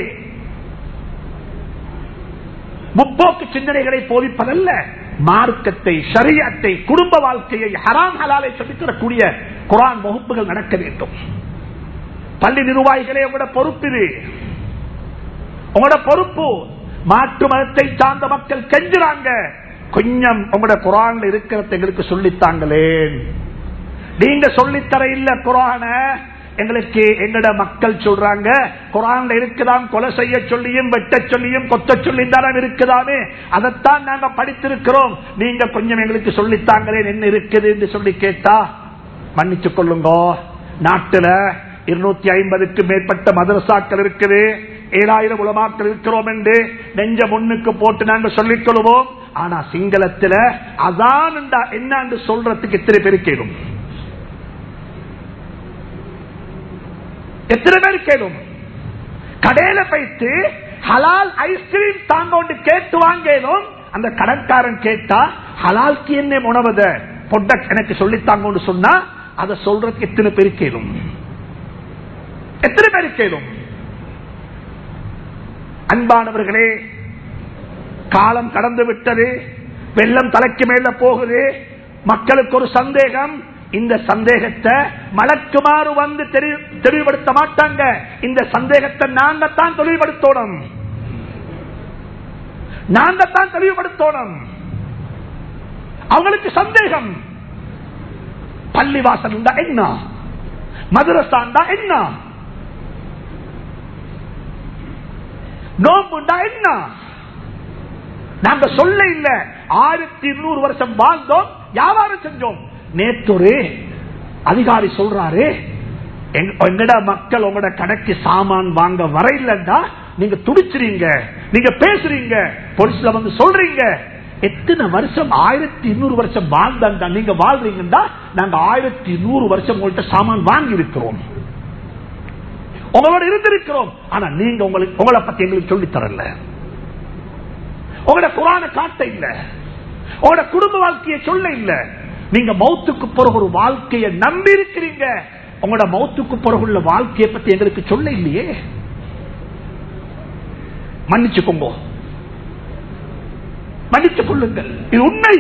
முப்போக்கு சிந்தனைகளை போதிப்பதல்ல மார்க்கத்தை ஷரியத்தை குடும்ப வாழ்க்கையை ஹராம் ஹலாலை சொல்லித்தரக்கூடிய குரான் வகுப்புகள் நடக்க வேண்டும் பள்ளி நிர்வாகிகளே உங்களோட பொறுப்பு இது உங்களோட பொறுப்பு மாற்று மதத்தை சார்ந்த மக்கள் கெஞ்சுறாங்க கொஞ்சம் உங்களோட குரான்ல இருக்கிறத எங்களுக்கு சொல்லித்தாங்களேன் நீங்க சொல்லித்தர இல்ல குரான எங்களுக்கு எங்கட மக்கள் சொல்றாங்க குரான்ல இருக்குதாம் கொலை செய்ய சொல்லியும் வெட்ட சொல்லியும் கொத்த சொல்லி தானே இருக்குதாமே அதைத்தான் நாங்க படித்திருக்கிறோம் நீங்க கொஞ்சம் எங்களுக்கு சொல்லித்தாங்களேன் என்ன இருக்குது என்று சொல்லி கேட்டா மன்னிச்சு கொள்ளுங்க நாட்டுல இருநூத்தி ஐம்பதுக்கு மேற்பட்ட மதரசாக்கள் இருக்குது ஏழாயிரம் உலமாக்கள் இருக்கிறோம் என்று நெஞ்ச முன்னுக்கு போட்டு நாங்க சொல்லிக் கொள்வோம் ஆனா சிங்களத்துல அதான் என்ன சொல்றதுக்கு எத்தனை பேர் கேளும் எத்தனை பேர் கேளும் கடையில போயிட்டு ஹலால் ஐஸ்கிரீம் தாங்க கேட்டு வாங்கலும் அந்த கடற்காரன் கேட்டா ஹலால்க்கு என்ன உணவத பொட்ட எனக்கு சொல்லித்தாங்க சொன்னா அதை சொல்றதுக்கு எத்தனை பேர் கேளும் எத்தனை பேர் கேளும் அன்பானவர்களே காலம் கடந்து விட்டது வெள்ளம் தலைக்கு மேல போகுது மக்களுக்கு ஒரு சந்தேகம் இந்த சந்தேகத்தை மலக்குமாறு வந்து தெளிவுபடுத்த மாட்டாங்க இந்த சந்தேகத்தை நாங்க தான் தெளிவுபடுத்தணும் நாங்க தான் தெளிவுபடுத்தணும் அவங்களுக்கு சந்தேகம் பள்ளிவாசல் என்ன மதுரஸ்தான்டா என்ன நோம்புண்டா என்ன நாங்க சொல்ல இல்ல ஆயிரத்தி இருநூறு வருஷம் வாழ்ந்தோம் வியாபாரம் செஞ்சோம் நேற்று அதிகாரி சொல்றாரு எங்கட மக்கள் உங்களோட கடைக்கு சாமான் வாங்க வர இல்லைன்னா நீங்க துடிச்சுறீங்க நீங்க பேசுறீங்க போலீஸ்ல வந்து சொல்றீங்க எத்தனை வருஷம் ஆயிரத்தி இருநூறு வருஷம் வாழ்ந்தா நீங்க வாழ்றீங்கன்னா நாங்க ஆயிரத்தி நூறு வருஷம் உங்கள்கிட்ட சாமான் வாங்கி இருக்கிறோம் உங்களோட இருந்திருக்கிறோம் ஆனா நீங்க உங்களுக்கு உங்களை பத்தி எங்களுக்கு சொல்லி தரல உங்களோட குரான காட்ட இல்ல உங்களோட குடும்ப வாழ்க்கையை சொல்ல இல்ல நீங்க மௌத்துக்கு பிறகு ஒரு வாழ்க்கையை நம்பி இருக்கிறீங்க உங்களோட மௌத்துக்கு பிறகுள்ள வாழ்க்கையை பத்தி எங்களுக்கு சொல்ல இல்லையே மன்னிச்சுக்கோங்க மன்னித்துக் கொள்ளுங்கள் இது உண்மை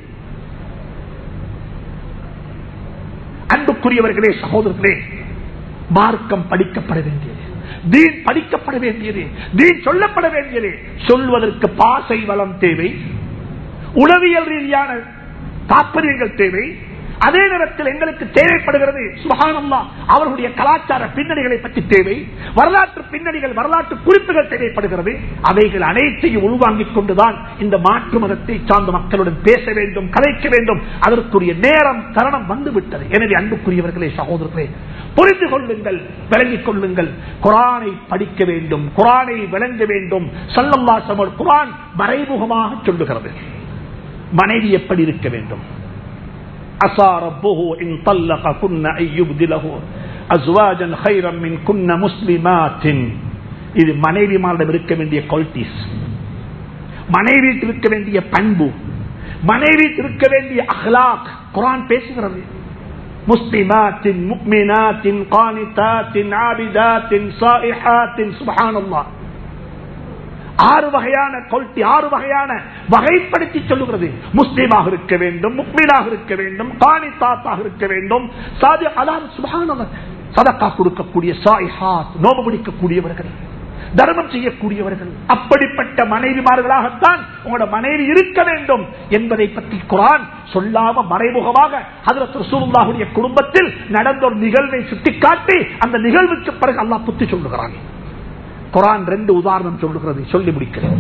அன்புக்குரியவர்களே சகோதரர்களே மார்க்கம் படிக்கப்பட வேண்டியது தீன் படிக்கப்பட வேண்டியது தீன் சொல்லப்பட வேண்டியது சொல்வதற்கு பாசை வளம் தேவை உளவியல் ரீதியான தாற்பயங்கள் தேவை அதே நேரத்தில் எங்களுக்கு தேவைப்படுகிறது சுபகானம்மா அவர்களுடைய கலாச்சார பின்னணிகளை பற்றி தேவை வரலாற்று பின்னணிகள் வரலாற்று குறிப்புகள் தேவைப்படுகிறது அவைகள் அனைத்தையும் உள்வாங்கிக் கொண்டுதான் இந்த மாற்று மதத்தை சார்ந்த மக்களுடன் பேச வேண்டும் கலைக்க வேண்டும் அதற்குரிய நேரம் தருணம் வந்துவிட்டது எனவே அன்புக்குரியவர்களே சகோதரர்களே புரிந்து கொள்ளுங்கள் விளங்கிக் கொள்ளுங்கள் குரானை படிக்க வேண்டும் குரானை விளங்க வேண்டும் சல்லல்லா சமர் குரான் மறைமுகமாக சொல்லுகிறது மனைவி எப்படி இருக்க வேண்டும் عسى ربه إن طلق كن أن يبدله أزواجا خيرا من كن مسلمات இது மனைவிமாரிடம் இருக்க வேண்டிய குவாலிட்டிஸ் மனைவி இருக்க வேண்டிய பண்பு மனைவி இருக்க வேண்டிய அஹ்லாக் குரான் பேசுகிறது முஸ்லிமாத்தின் முக்மினாத்தின் கானிதாத்தின் ஆபிதாத்தின் சாயிஹாத்தின் சுபஹானல்லாஹ் ஆறு வகையான கொல்ட்டி ஆறு வகையான வகைப்படுத்தி சொல்லுகிறது முஸ்லீமாக இருக்க வேண்டும் முக்மீனாக இருக்க வேண்டும் காணித்தாத்தாக இருக்க வேண்டும் சாதி அலாம் சுபானவர் சதக்கா கொடுக்கக்கூடிய சாய்ஹாத் நோபு பிடிக்கக்கூடியவர்கள் தர்மம் செய்யக்கூடியவர்கள் அப்படிப்பட்ட மனைவிமார்களாகத்தான் உங்களோட மனைவி இருக்க வேண்டும் என்பதை பற்றி குரான் சொல்லாம மறைமுகமாக ஹதரத் ரசூலுல்லாஹுடைய குடும்பத்தில் நடந்த ஒரு நிகழ்வை சுட்டிக்காட்டி அந்த நிகழ்வுக்கு பிறகு அல்லாஹ் புத்தி சொல்லுகிறான் குரான் ரெண்டு உதாரணம் சொல்லுகிறது சொல்லி முடிக்கிறேன்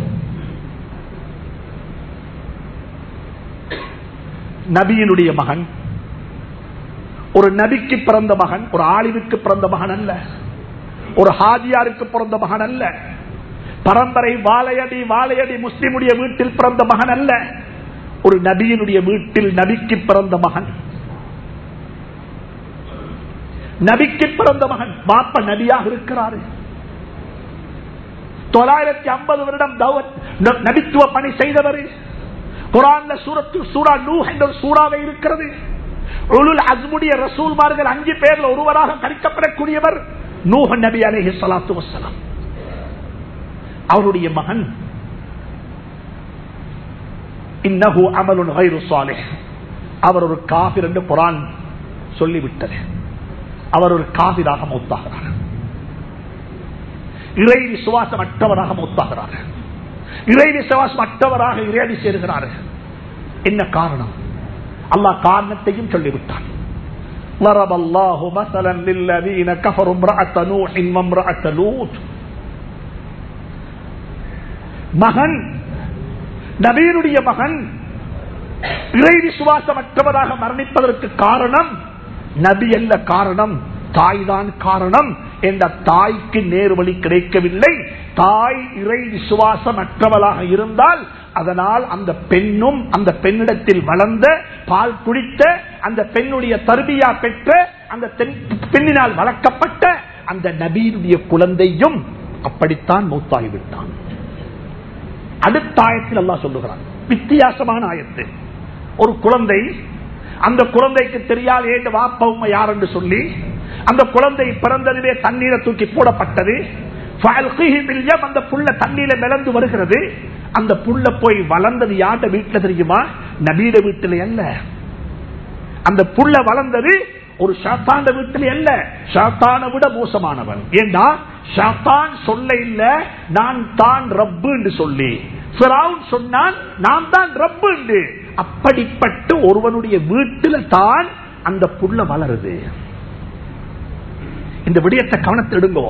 நபியினுடைய மகன் ஒரு நபிக்கு பிறந்த மகன் ஒரு ஆலிவுக்கு பிறந்த மகன் அல்ல ஒரு ஹாஜியாருக்கு பிறந்த மகன் அல்ல பரம்பரை வாழையடி வாழையடி முஸ்லிமுடைய வீட்டில் பிறந்த மகன் அல்ல ஒரு நபியினுடைய வீட்டில் நபிக்கு பிறந்த மகன் நபிக்கு பிறந்த மகன் பாப்ப நபியாக இருக்கிறாரு தொள்ளாயிரத்தி ஐம்பது வருடம் தௌவத் ந- நபித்துவ பணி செய்தவர் குரான்ல சூரத்து சூரா நூ என்ற ஒரு சூறாவை இருக்கிறது உலுல் அஸ்முடைய ரசூல்மார்கள் அஞ்சு பேர்ல ஒருவராக கணிக்கப்படக்கூடியவர் நூஹ நபி அலைஹி ஸலாத்து வஸ்ஸலாம் அவருடைய மகன் இன்னஹு அமலுன் கைரு சாலிஹ் அவர் ஒரு காபிர் என்று குரான் சொல்லிவிட்டது அவர் ஒரு காபிராக மௌத்தாகிறார் இறை விசுவாசம் அற்றவராக மௌத்தாகிறார் இறை விசுவாசம் அற்றவராக இறையடி சேர்கிறார் என்ன காரணம் அல்லாஹ் காரணத்தையும் சொல்லிவிட்டான் ضرب الله مثلا للذين كفروا امرأة نوح وامرأة لوط மகன் நபீனுடைய மகன் இறை விசுவாசமற்றவராக மரணிப்பதற்கு காரணம் நபி அல்ல காரணம் தாய்தான் காரணம் என்ற தாய்க்கு நேர்வழி கிடைக்கவில்லை தாய் இறை விசுவாசமற்றவளாக இருந்தால் அதனால் அந்த பெண்ணும் அந்த பெண்ணிடத்தில் வளர்ந்த பால் குடித்த அந்த பெண்ணுடைய தருபியா பெற்ற அந்த பெண்- பெண்ணினால் வளர்க்கப்பட்ட அந்த நபீனுடைய குழந்தையும் அப்படித்தான் மூத்தாகிவிட்டான் அடுத்த ஆயத்தில் அல்லாஹ் சொல்லுகிறான் வித்தியாசமான ஆயத்து ஒரு குழந்தை அந்த குழந்தைக்கு தெரியாது ஏன் வாப்ப உண்மை யார் என்று சொல்லி அந்த குழந்தை பிறந்ததுவே தண்ணீரை தூக்கி போடப்பட்டது فَأَلْقِهِ بِالْيَمِ அந்த புள்ள தண்ணீர மிளந்து வருகிறது அந்த புள்ள போய் வளர்ந்தது யார்ட வீட்டுல தெரியுமா நபீட வீட்டில அல்ல அந்த புள்ள வளர்ந்தது ஒரு ஷாத்தாண்ட வீட்டில் அல்ல ஷாத்தானை விட மோசமானவன் ஏண்டா ஷாத்தான் சொல்ல இல்ல நான் தான் ரப்பு என்று சொல்லி ஃபிரௌன் சொன்னான் நான் தான் ரப்பு என்று அப்படிப்பட்ட ஒருவனுடைய வீட்டில தான் அந்த புள்ள வளருது இந்த விடயத்தை கவனத்தை எடுங்கோ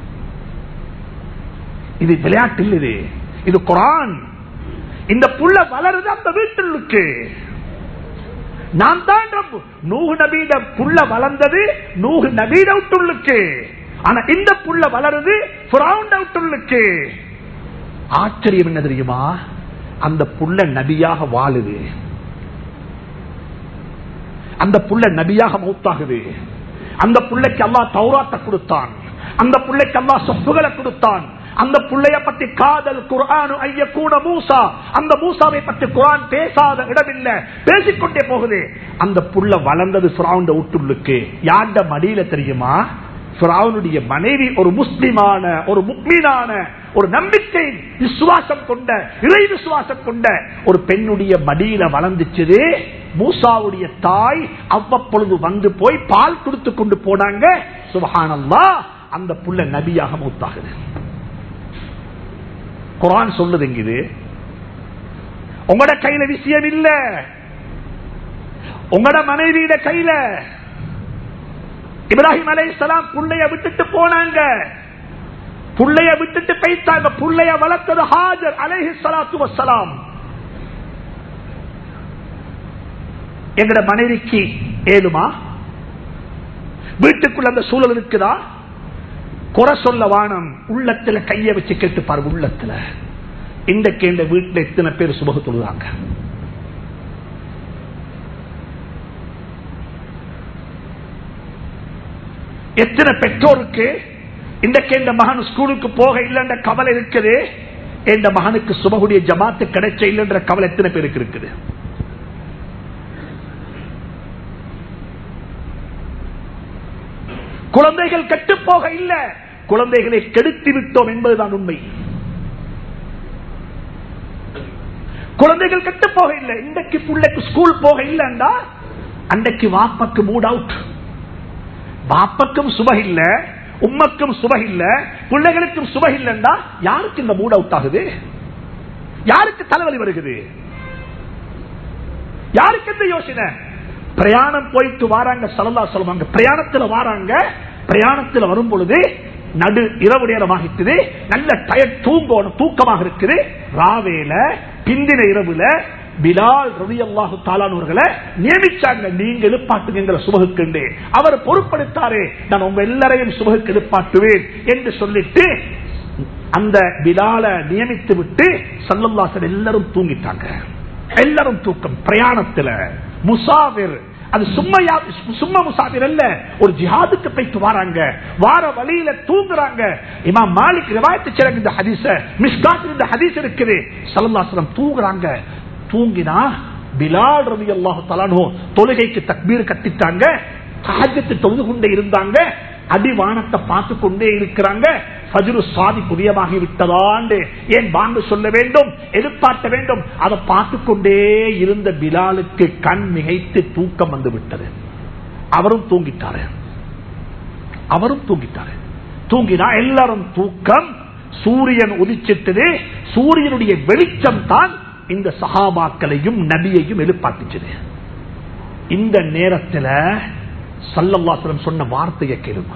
இது விளையாட்டு இல்ல இது இது குரான் இந்த புள்ள வளருது அந்த வீட்டிலுக்கு நான் தான் ரப்பு நூகு நபீட புள்ள வளர்ந்தது நூகு நபீட விட்டுள்ளுக்கு ஆனா இந்த புள்ள வளருது ஃபிரௌன் விட்டுள்ளுக்கு ஆச்சரியம் என்ன தெரியுமா அந்த புள்ள நபியாக வாழுது அந்த புள்ள நபியாக மௌத்தாகுது அந்த புள்ளைக்கு அல்லாஹ் தௌராத்தை கொடுத்தான் அந்த புள்ளைக்கு அல்லாஹ் சொப்புகளை கொடுத்தான் அந்த புள்ளைய பத்தி காதல் குர்ஆன் ஐய கூட மூசா அந்த மூசாவை பத்தி குர்ஆன் பேசாத இடமில்லை பேசிக்கொண்டே போகுது அந்த புள்ள வளர்ந்தது ஃபிரௌண்ட விட்டுள்ளுக்கு யாண்ட மடியில தெரியுமா ஃபிரௌனுடைய மனைவி ஒரு முஸ்லிமான ஒரு முக்மீனான ஒரு நம்பிக்கை விசுவாசம் கொண்ட இறை விசுவாசம் கொண்ட ஒரு பெண்ணுடைய மடியில வளர்ந்துச்சு மூசாவுடைய தாய் அவ்வப்பொழுது வந்து போய் பால் கொடுத்து கொண்டு போனாங்க சுபஹானல்லா அந்த புள்ள நபியாக மூத்தாகுது குரான் சொல்லுதுங்க இது உங்களோட கையில விஷயம் இல்ல உங்களோட மனைவியிட கையில இப்ராஹிம் அலை சலாம் புள்ளைய விட்டுட்டு போனாங்க புள்ளைய விட்டுட்டு போய்த்தாங்க புள்ளைய வளர்த்தது ஹாஜர் அலைஹி சலாத்து வசலாம் எங்கட மனைவிக்கு ஏழுமா வீட்டுக்குள்ள அந்த சூழல் இருக்குதா குறை சொல்ல வானம் உள்ளத்துல கைய வச்சு கேட்டு பாரு உள்ளத்துல இன்றைக்கு இந்த வீட்டுல எத்தனை பேர் சுபக தொழுதாங்க எத்தனை பெற்றோருக்கு இன்றைக்கு இந்த மகன் ஸ்கூலுக்கு போக இல்லைன்ற கவலை இருக்குது இந்த மகனுக்கு சுபகுடைய ஜமாத்து கிடைச்ச இல்லைன்ற கவலை எத்தனை பேருக்கு இருக்குது குழந்தைகள் கெட்டு போக இல்ல குழந்தைகளை கெடுத்து விட்டோம் என்பதுதான் உண்மை குழந்தைகள் கெட்டு போக இல்லை இன்றைக்கு பிள்ளைக்கு ஸ்கூல் போக இல்லைண்டா அன்றைக்கு வாப்பக்கு மூட் அவுட் பாப்பக்கும் சுப இல்ல உம்மக்கும் சுப இல்ல பிள்ளைகளுக்கும் சுப இல்லைண்டா யாருக்கு இந்த மூட் அவுட் ஆகுது யாருக்கு தலைவலி வருகிறது யாருக்கு இந்த யோசனை பிரயாணம் போயிட்டு வாராங்க சலல்லா சொல்லுவாங்க பிரயாணத்துல வாராங்க பிரயாணத்துல வரும் பொழுது நடு இரவு நேரமாகிட்டது நல்ல டயர் தூங்கணும் தூக்கமாக இருக்குது ராவேல பிந்தின இரவுல பிலால் ரவி அல்லாஹு தாலானவர்களை நியமிச்சாங்க நீங்க எழுப்பாட்டுங்க எங்களை சுபகுக்கு அவர் பொறுப்படுத்தாரே நான் உங்க எல்லாரையும் சுபகுக்கு எழுப்பாட்டுவேன் என்று சொல்லிட்டு அந்த பிலால நியமித்து விட்டு சல்லல்லாசன் எல்லாரும் தூங்கிட்டாங்க எல்லாரும் தூக்கம் பிரயாணத்துல முசாவிர் அது சும்மா சும்மா முசாபிர் அல்ல ஒரு ஜிஹாதுக்கு போயிட்டு வராங்க வார வழியில தூங்குறாங்க இமாம் மாலிக் ரிவாயத்து சிறகு இந்த ஹதீச மிஸ்காத் இந்த ஹதீஸ் இருக்குது சல்லல்லாசனம் தூங்குறாங்க தூங்கினா பிலால் ரவி அல்லாஹு தலானோ தொழுகைக்கு தக்பீர் கட்டிட்டாங்க சாஜத்து தொழுது கொண்டே இருந்தாங்க அடிவானத்தை பார்த்து கொண்டே இருக்கிறாங்க ஃபஜ்ரு சாதி புதியமாகி விட்டதாண்டு ஏன் வாங்க சொல்ல வேண்டும் எதிர்பார்க்க வேண்டும் அதை பார்த்து கொண்டே இருந்த பிலாலுக்கு கண் மிகைத்து தூக்கம் வந்து விட்டது அவரும் தூங்கிட்டாரு அவரும் தூங்கிட்டாரு தூங்கினா எல்லாரும் தூக்கம் சூரியன் உதிச்சிட்டது சூரியனுடைய வெளிச்சம் தான் இந்த சகாபாக்களையும் நபியையும் எதிர்பார்த்துச்சது இந்த நேரத்தில் சல்லல்லாசலம் சொன்ன வார்த்தையை கேளுங்க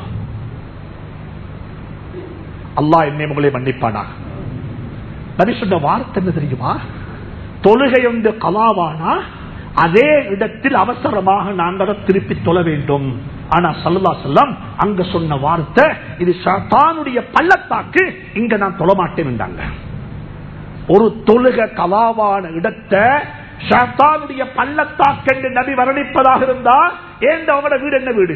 அல்லாஹ் என்னை உங்களை மன்னிப்பானா நபி சொன்ன வார்த்தை என்ன தெரியுமா தொழுகை ஒன்று கலாவானா அதே இடத்தில் அவசரமாக நாங்கள் திருப்பி தொழ வேண்டும் ஆனா சல்லா செல்லம் அங்க சொன்ன வார்த்தை இது ஷாத்தானுடைய பள்ளத்தாக்கு இங்க நான் தொழமாட்டேன் என்றாங்க ஒரு தொழுக கலாவான இடத்தை ஷாத்தானுடைய பள்ளத்தாக்கு என்று நபி வர்ணிப்பதாக இருந்தா ஏன் அவங்களோட வீடு என்ன வீடு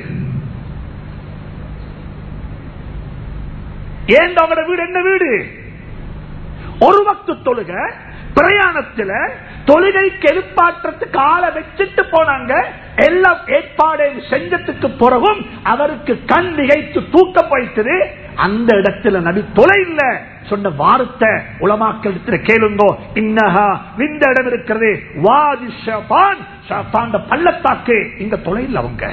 ஏன் அவங்களோட வீடு என்ன வீடு ஒரு வக்து தொழுக பிரயாணத்துல தொழுகைக்கு எதிர்பார்க்கறதுக்கு ஆளை வச்சுட்டு போனாங்க எல்லாம் ஏற்பாடையும் செஞ்சதுக்கு பிறகும் அவருக்கு கண் நிகைத்து தூக்க போயிட்டது அந்த இடத்துல நபி தொலை இல்ல சொன்ன வார்த்தை உலமாக்கள் கேளுங்கோ இன்னஹா இந்த இடம் இருக்கிறது வாதி ஷபான் ஷபான் பள்ளத்தாக்கு இங்க தொலையில் அவங்க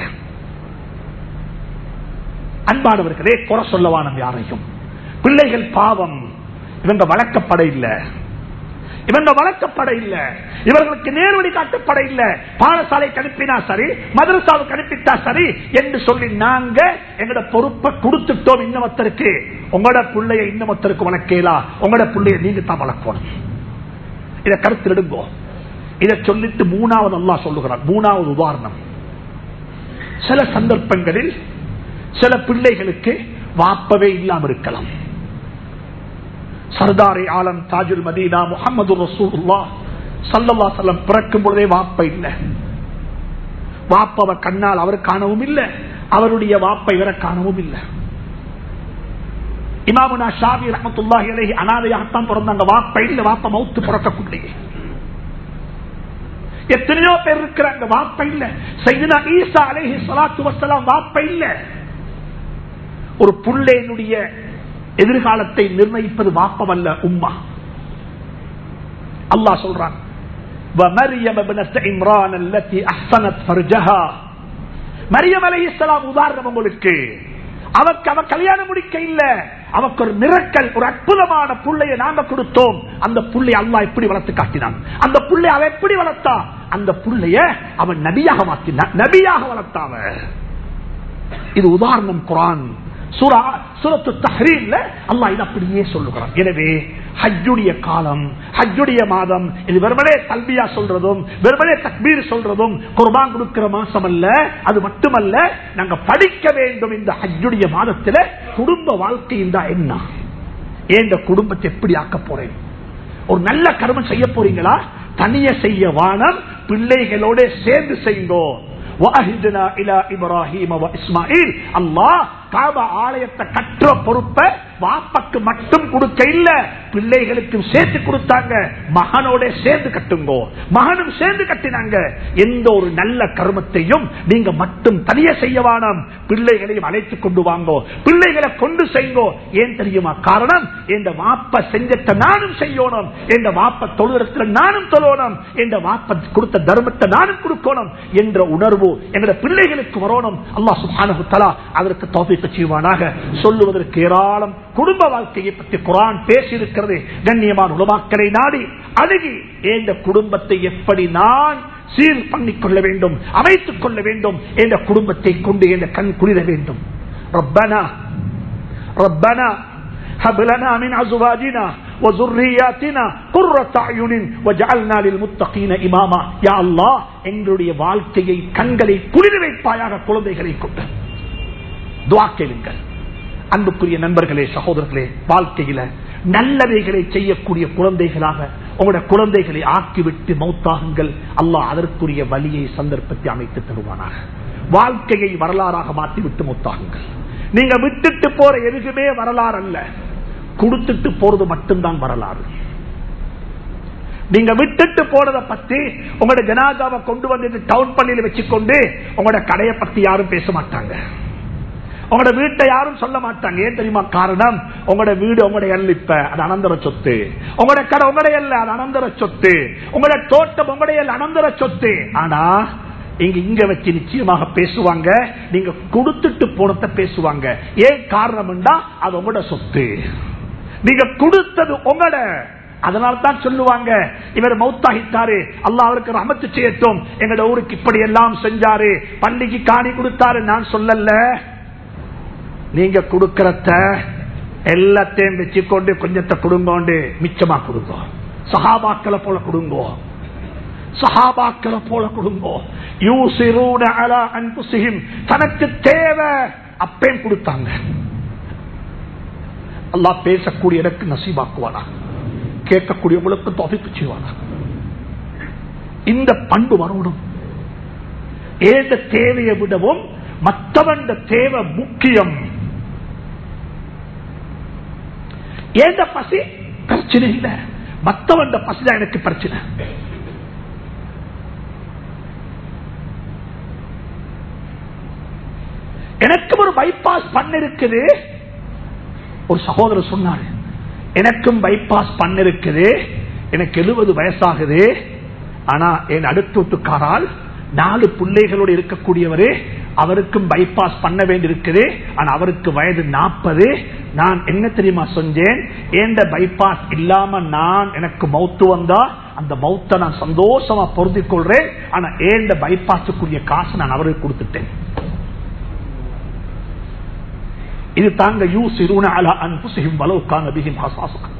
அன்பானவர்களே குறை சொல்லவானம் யாரையும் பிள்ளைகள் பாவம் இவங்க வளர்க்கப்பட இல்லை இவங்க வளர்க்கப்பட இல்லை இவர்களுக்கு நேர்வழி காட்டப்பட இல்லை பாடசாலைக்கு அனுப்பினா சரி மதரசாவுக்கு அனுப்பிட்டா சரி என்று சொல்லி நாங்க எங்களோட பொறுப்பை கொடுத்துட்டோம் இன்னமத்தருக்கு உங்களோட பிள்ளைய இன்னமத்தருக்கு வளர்க்கலா உங்களோட பிள்ளைய நீங்க தான் வளர்க்கணும் இதை கருத்திடுங்கோ இதை சொல்லிட்டு மூணாவது அல்லா சொல்லுகிறார் மூணாவது உதாரணம் சில சந்தர்ப்பங்களில் சில பிள்ளைகளுக்கு வாப்பவே இல்லாமல் இருக்கலாம் சர்தாரி ஆலம் தாஜுல் மதீனா முகமது ரசூல்லா சல்லல்லா செல்லம் பிறக்கும் பொழுதே வாப்ப இல்லை வாப்பவ கண்ணால் அவர் காணவும் இல்லை அவருடைய வாப்பை இவரை காணவும் இல்லை இமாமுனா ஷாபி ரஹமத்துல்லாஹி அலைஹி அனாதையாகத்தான் பிறந்தாங்க வாப்ப இல்லை வாப்ப மௌத்து பிறக்கக்கூடிய எத்தனையோ பேர் இருக்கிறாங்க வாப்ப இல்ல செய்தினா ஈசா அலேஹி சலாத்து வசலாம் வாப்ப இல்ல ஒரு புள்ளையினுடைய எதிர்காலத்தை நிர்ணயிப்பது வாப்பம் அல்ல உம்மா அல்லாஹ் சொல்றான் மரியம் அலை இஸ்லாம் உதாரணம் உங்களுக்கு அவக்கு அவ கல்யாணம் முடிக்க இல்ல அவக்கு ஒரு மிரக்கல் ஒரு அற்புதமான புள்ளைய நாங்க கொடுத்தோம் அந்த புள்ளை அல்லா எப்படி வளர்த்து காட்டினான் அந்த புள்ளை அவ எப்படி வளர்த்தா அந்த புள்ளைய அவன் நபியாக மாற்றினான் நபியாக வளர்த்தாவ இது உதாரணம் குரான் சுரத்து தஹரீன்ல அல்லா இது அப்படியே சொல்லுகிறான் எனவே ஹஜ்ஜுடைய காலம் ஹஜ்ஜுடைய மாதம் இது வெறுமனே கல்வியா சொல்றதும் வெறுமனே தக்பீர் சொல்றதும் குர்பான் கொடுக்கிற மாசம் அல்ல அது மட்டுமல்ல நாங்க படிக்க வேண்டும் இந்த ஹஜ்ஜுடைய மாதத்துல குடும்ப வாழ்க்கையில் தான் என்ன ஏன் இந்த குடும்பத்தை எப்படி ஆக்க போறேன் ஒரு நல்ல கர்மம் செய்ய போறீங்களா தனிய செய்ய வானம் பிள்ளைகளோட சேர்ந்து செய்யுங்கோ ஆலயத்தை கற்ற பொறுப்பை வாப்பக்கு மட்டும் கொடுக்க இல்ல பிள்ளைகளுக்கும் சேர்த்து கொடுத்தாங்க மகனோட சேர்ந்து கட்டுங்கோ மகனும் சேர்ந்து கட்டினாங்க எந்த ஒரு நல்ல கருமத்தையும் நீங்க மட்டும் தனிய செய்ய வேணாம் பிள்ளைகளையும் அழைத்துக் கொண்டு வாங்கோ பிள்ளைகளை கொண்டு செய்யுங்கோ ஏன் தெரியுமா காரணம் இந்த வாப்ப செஞ்சத்தை நானும் செய்யணும் இந்த வாப்ப தொழுகிறத்துல நானும் தொழணும் இந்த வாப்ப கொடுத்த தர்மத்தை நானும் கொடுக்கணும் என்ற உணர்வு எங்களோட பிள்ளைகளுக்கு வரணும் அல்லா சுபானு தலா அதற்கு தோப்பிக்க செய்வானாக சொல்லுவதற்கு ஏராளம் குடும்ப வாழ்க்கையை பற்றி குரான் பேசியிருக்கிறது கண்ணியமான உலமாக்களை நாடி அணுகி இந்த குடும்பத்தை எப்படி நான் சீர் பண்ணிக் கொள்ள வேண்டும் அமைத்துக் கொள்ள வேண்டும் என்ற குடும்பத்தை கொண்டு என்ற கண் குளிர வேண்டும் ரப்பனா ரப்பனா هب لنا من ازواجنا وذرياتنا قرة اعين وجعلنا للمتقين اماما يا الله எங்களுடைய வாழ்க்கையை கண்களை குளிர வைப்பாயாக குழந்தைகளை கொண்டு துஆ கேளுங்கள் அன்புக்குரிய நண்பர்களே சகோதரர்களே வாழ்க்கையில நல்லவைகளை செய்யக்கூடிய குழந்தைகளாக உங்களுடைய குழந்தைகளை ஆக்கிவிட்டு மௌத்தாகுங்கள் அல்லாஹ் அதற்குரிய வழியை சந்தர்ப்பத்தை அமைத்து தருவானாக வாழ்க்கையை வரலாறாக மாற்றிவிட்டு மௌத்தாகுங்கள் நீங்க விட்டுட்டு போற எதுக்குமே வரலாறு அல்ல கொடுத்துட்டு போறது மட்டும்தான் வரலாறு நீங்க விட்டுட்டு போறதை பத்தி உங்களோட ஜனாதாவை கொண்டு வந்து டவுன் பள்ளியில வச்சுக்கொண்டு உங்களோட கடையை பத்தி யாரும் பேச மாட்டாங்க உங்களோட வீட்டை யாரும் சொல்ல மாட்டாங்க ஏன் தெரியுமா காரணம் உங்களோட வீடு உங்களுடைய அல்ல அது அனந்தர சொத்து உங்களோட கடை உங்களுடைய அல்ல அது அனந்தர சொத்து உங்களோட தோட்டம் உங்களுடைய அனந்தர சொத்து ஆனா இங்க இங்க வச்சு நிச்சயமாக பேசுவாங்க நீங்க கொடுத்துட்டு போனத பேசுவாங்க ஏன் காரணம்டா அது உங்களோட சொத்து நீங்க கொடுத்தது உங்களோட அதனால தான் சொல்லுவாங்க இவர் மௌத்தாகிட்டாரு அல்லா அவருக்கு ரமத்து செய்யட்டும் எங்களோட ஊருக்கு இப்படி எல்லாம் செஞ்சாரு பள்ளிக்கு காணி கொடுத்தாரு நான் சொல்லல நீங்க கொடுக்கறத எல்லாத்தையும் வச்சுக்கொண்டு கொஞ்சத்தை கொடுங்கோண்டு மிச்சமா கொடுங்க சஹாபாக்களை போல கொடுங்கோ சஹாபாக்களை போல கொடுங்கோ யூசிரூன அலா அன்புசிஹிம் தனக்கு தேவை அப்பேன் கொடுத்தாங்க அல்லாஹ் பேசக்கூடிய எனக்கு நசீபாக்குவானா கேட்கக்கூடியவங்களுக்கு தொகைப்பு செய்வானா இந்த பண்பு வரணும் ஏத தேவையை விடவும் மற்றவன் தேவை முக்கியம் ஏந்த பசி பிரச்சனை இல்லை மற்றவன் பசிதான் எனக்கு பிரச்சனை எனக்கும் ஒரு பைபாஸ் பண்ண இருக்குது ஒரு சகோதரர் சொன்னாரு எனக்கும் பைபாஸ் பண்ண இருக்குது எனக்கு எழுபது வயசாகுது ஆனா என் அடுத்த வீட்டுக்காரால் நாலு பிள்ளைகளோடு இருக்கக்கூடியவரு அவருக்கும் பைபாஸ் பண்ண வேண்டியிருக்குது ஆனா அவருக்கு வயது நாற்பது நான் என்ன தெரியுமா சொன்னேன் ஏண்ட பைபாஸ் இல்லாம நான் எனக்கு மௌத்து வந்தா அந்த மௌத்த நான் சந்தோஷமா பொருந்திக் கொள்றேன் ஆனா ஏண்ட பைபாஸுக்குரிய காசு நான் அவருக்கு கொடுத்துட்டேன் இது தாங்க யூ சிறுவன அலா அன்புசியும் வலவுக்கான பிகிம் ஹசாசுக்கு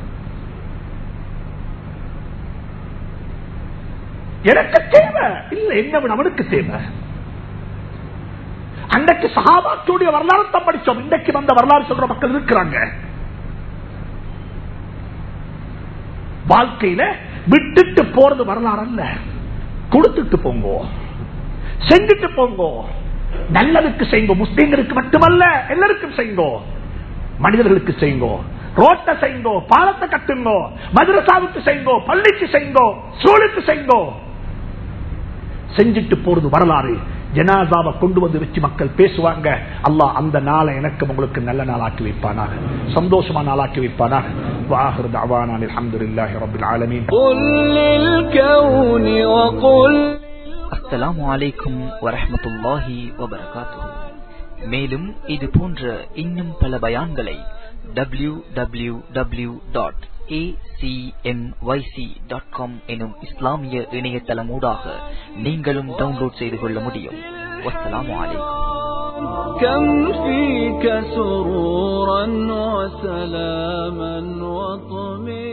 எனக்கு தேவை இல்ல என்ன அவனுக்கு தேவை அன்றைக்கு சகாபாக்களுடைய வரலாறு தான் படிச்சோம் இன்றைக்கு வந்த வரலாறு சொல்ற மக்கள் இருக்கிறாங்க வாழ்க்கையில விட்டுட்டு போறது வரலாறு அல்ல கொடுத்துட்டு போங்கோ செஞ்சுட்டு போங்கோ நல்லதுக்கு செய்யுங்க முஸ்லீம்களுக்கு மட்டுமல்ல எல்லாருக்கும் செய்யுங்கோ மனிதர்களுக்கு செய்யுங்கோ ரோட்டை செய்யுங்கோ பாலத்தை கட்டுங்கோ மதுரசாவுக்கு செய்யுங்கோ பள்ளிக்கு செய்யுங்கோ சூழுக்கு செய்யுங்கோ செஞ்சுட்டு போறது வரலாறு ஜனாதாவை கொண்டு வந்து வச்சு மக்கள் பேசுவாங்க அல்லாஹ் அந்த நாளை எனக்கு உங்களுக்கு நல்ல நாளாக்கி வைப்பானாக சந்தோஷமா நாளாக்கி வைப்பானாக வாஹர் தவானான் அல்ஹம்துலில்லாஹி ரப்பில் ஆலமீன் قل للكون وقل அஸ்ஸலாமு அலைக்கும் வரஹ்மத்துல்லாஹி வபரகாத்துஹு மேலும் இது போன்ற இன்னும் பல பயான்களை டபிள்யூ டபிள்யூ டபிள்யூ டாட் எனும் இஸ்லாமிய இணையதளமூடாக நீங்களும் டவுன்லோட் செய்து கொள்ள முடியும் வஸ்ஸலாமு அலைக்கும் كم فيك سرورا وسلاما وطمئنا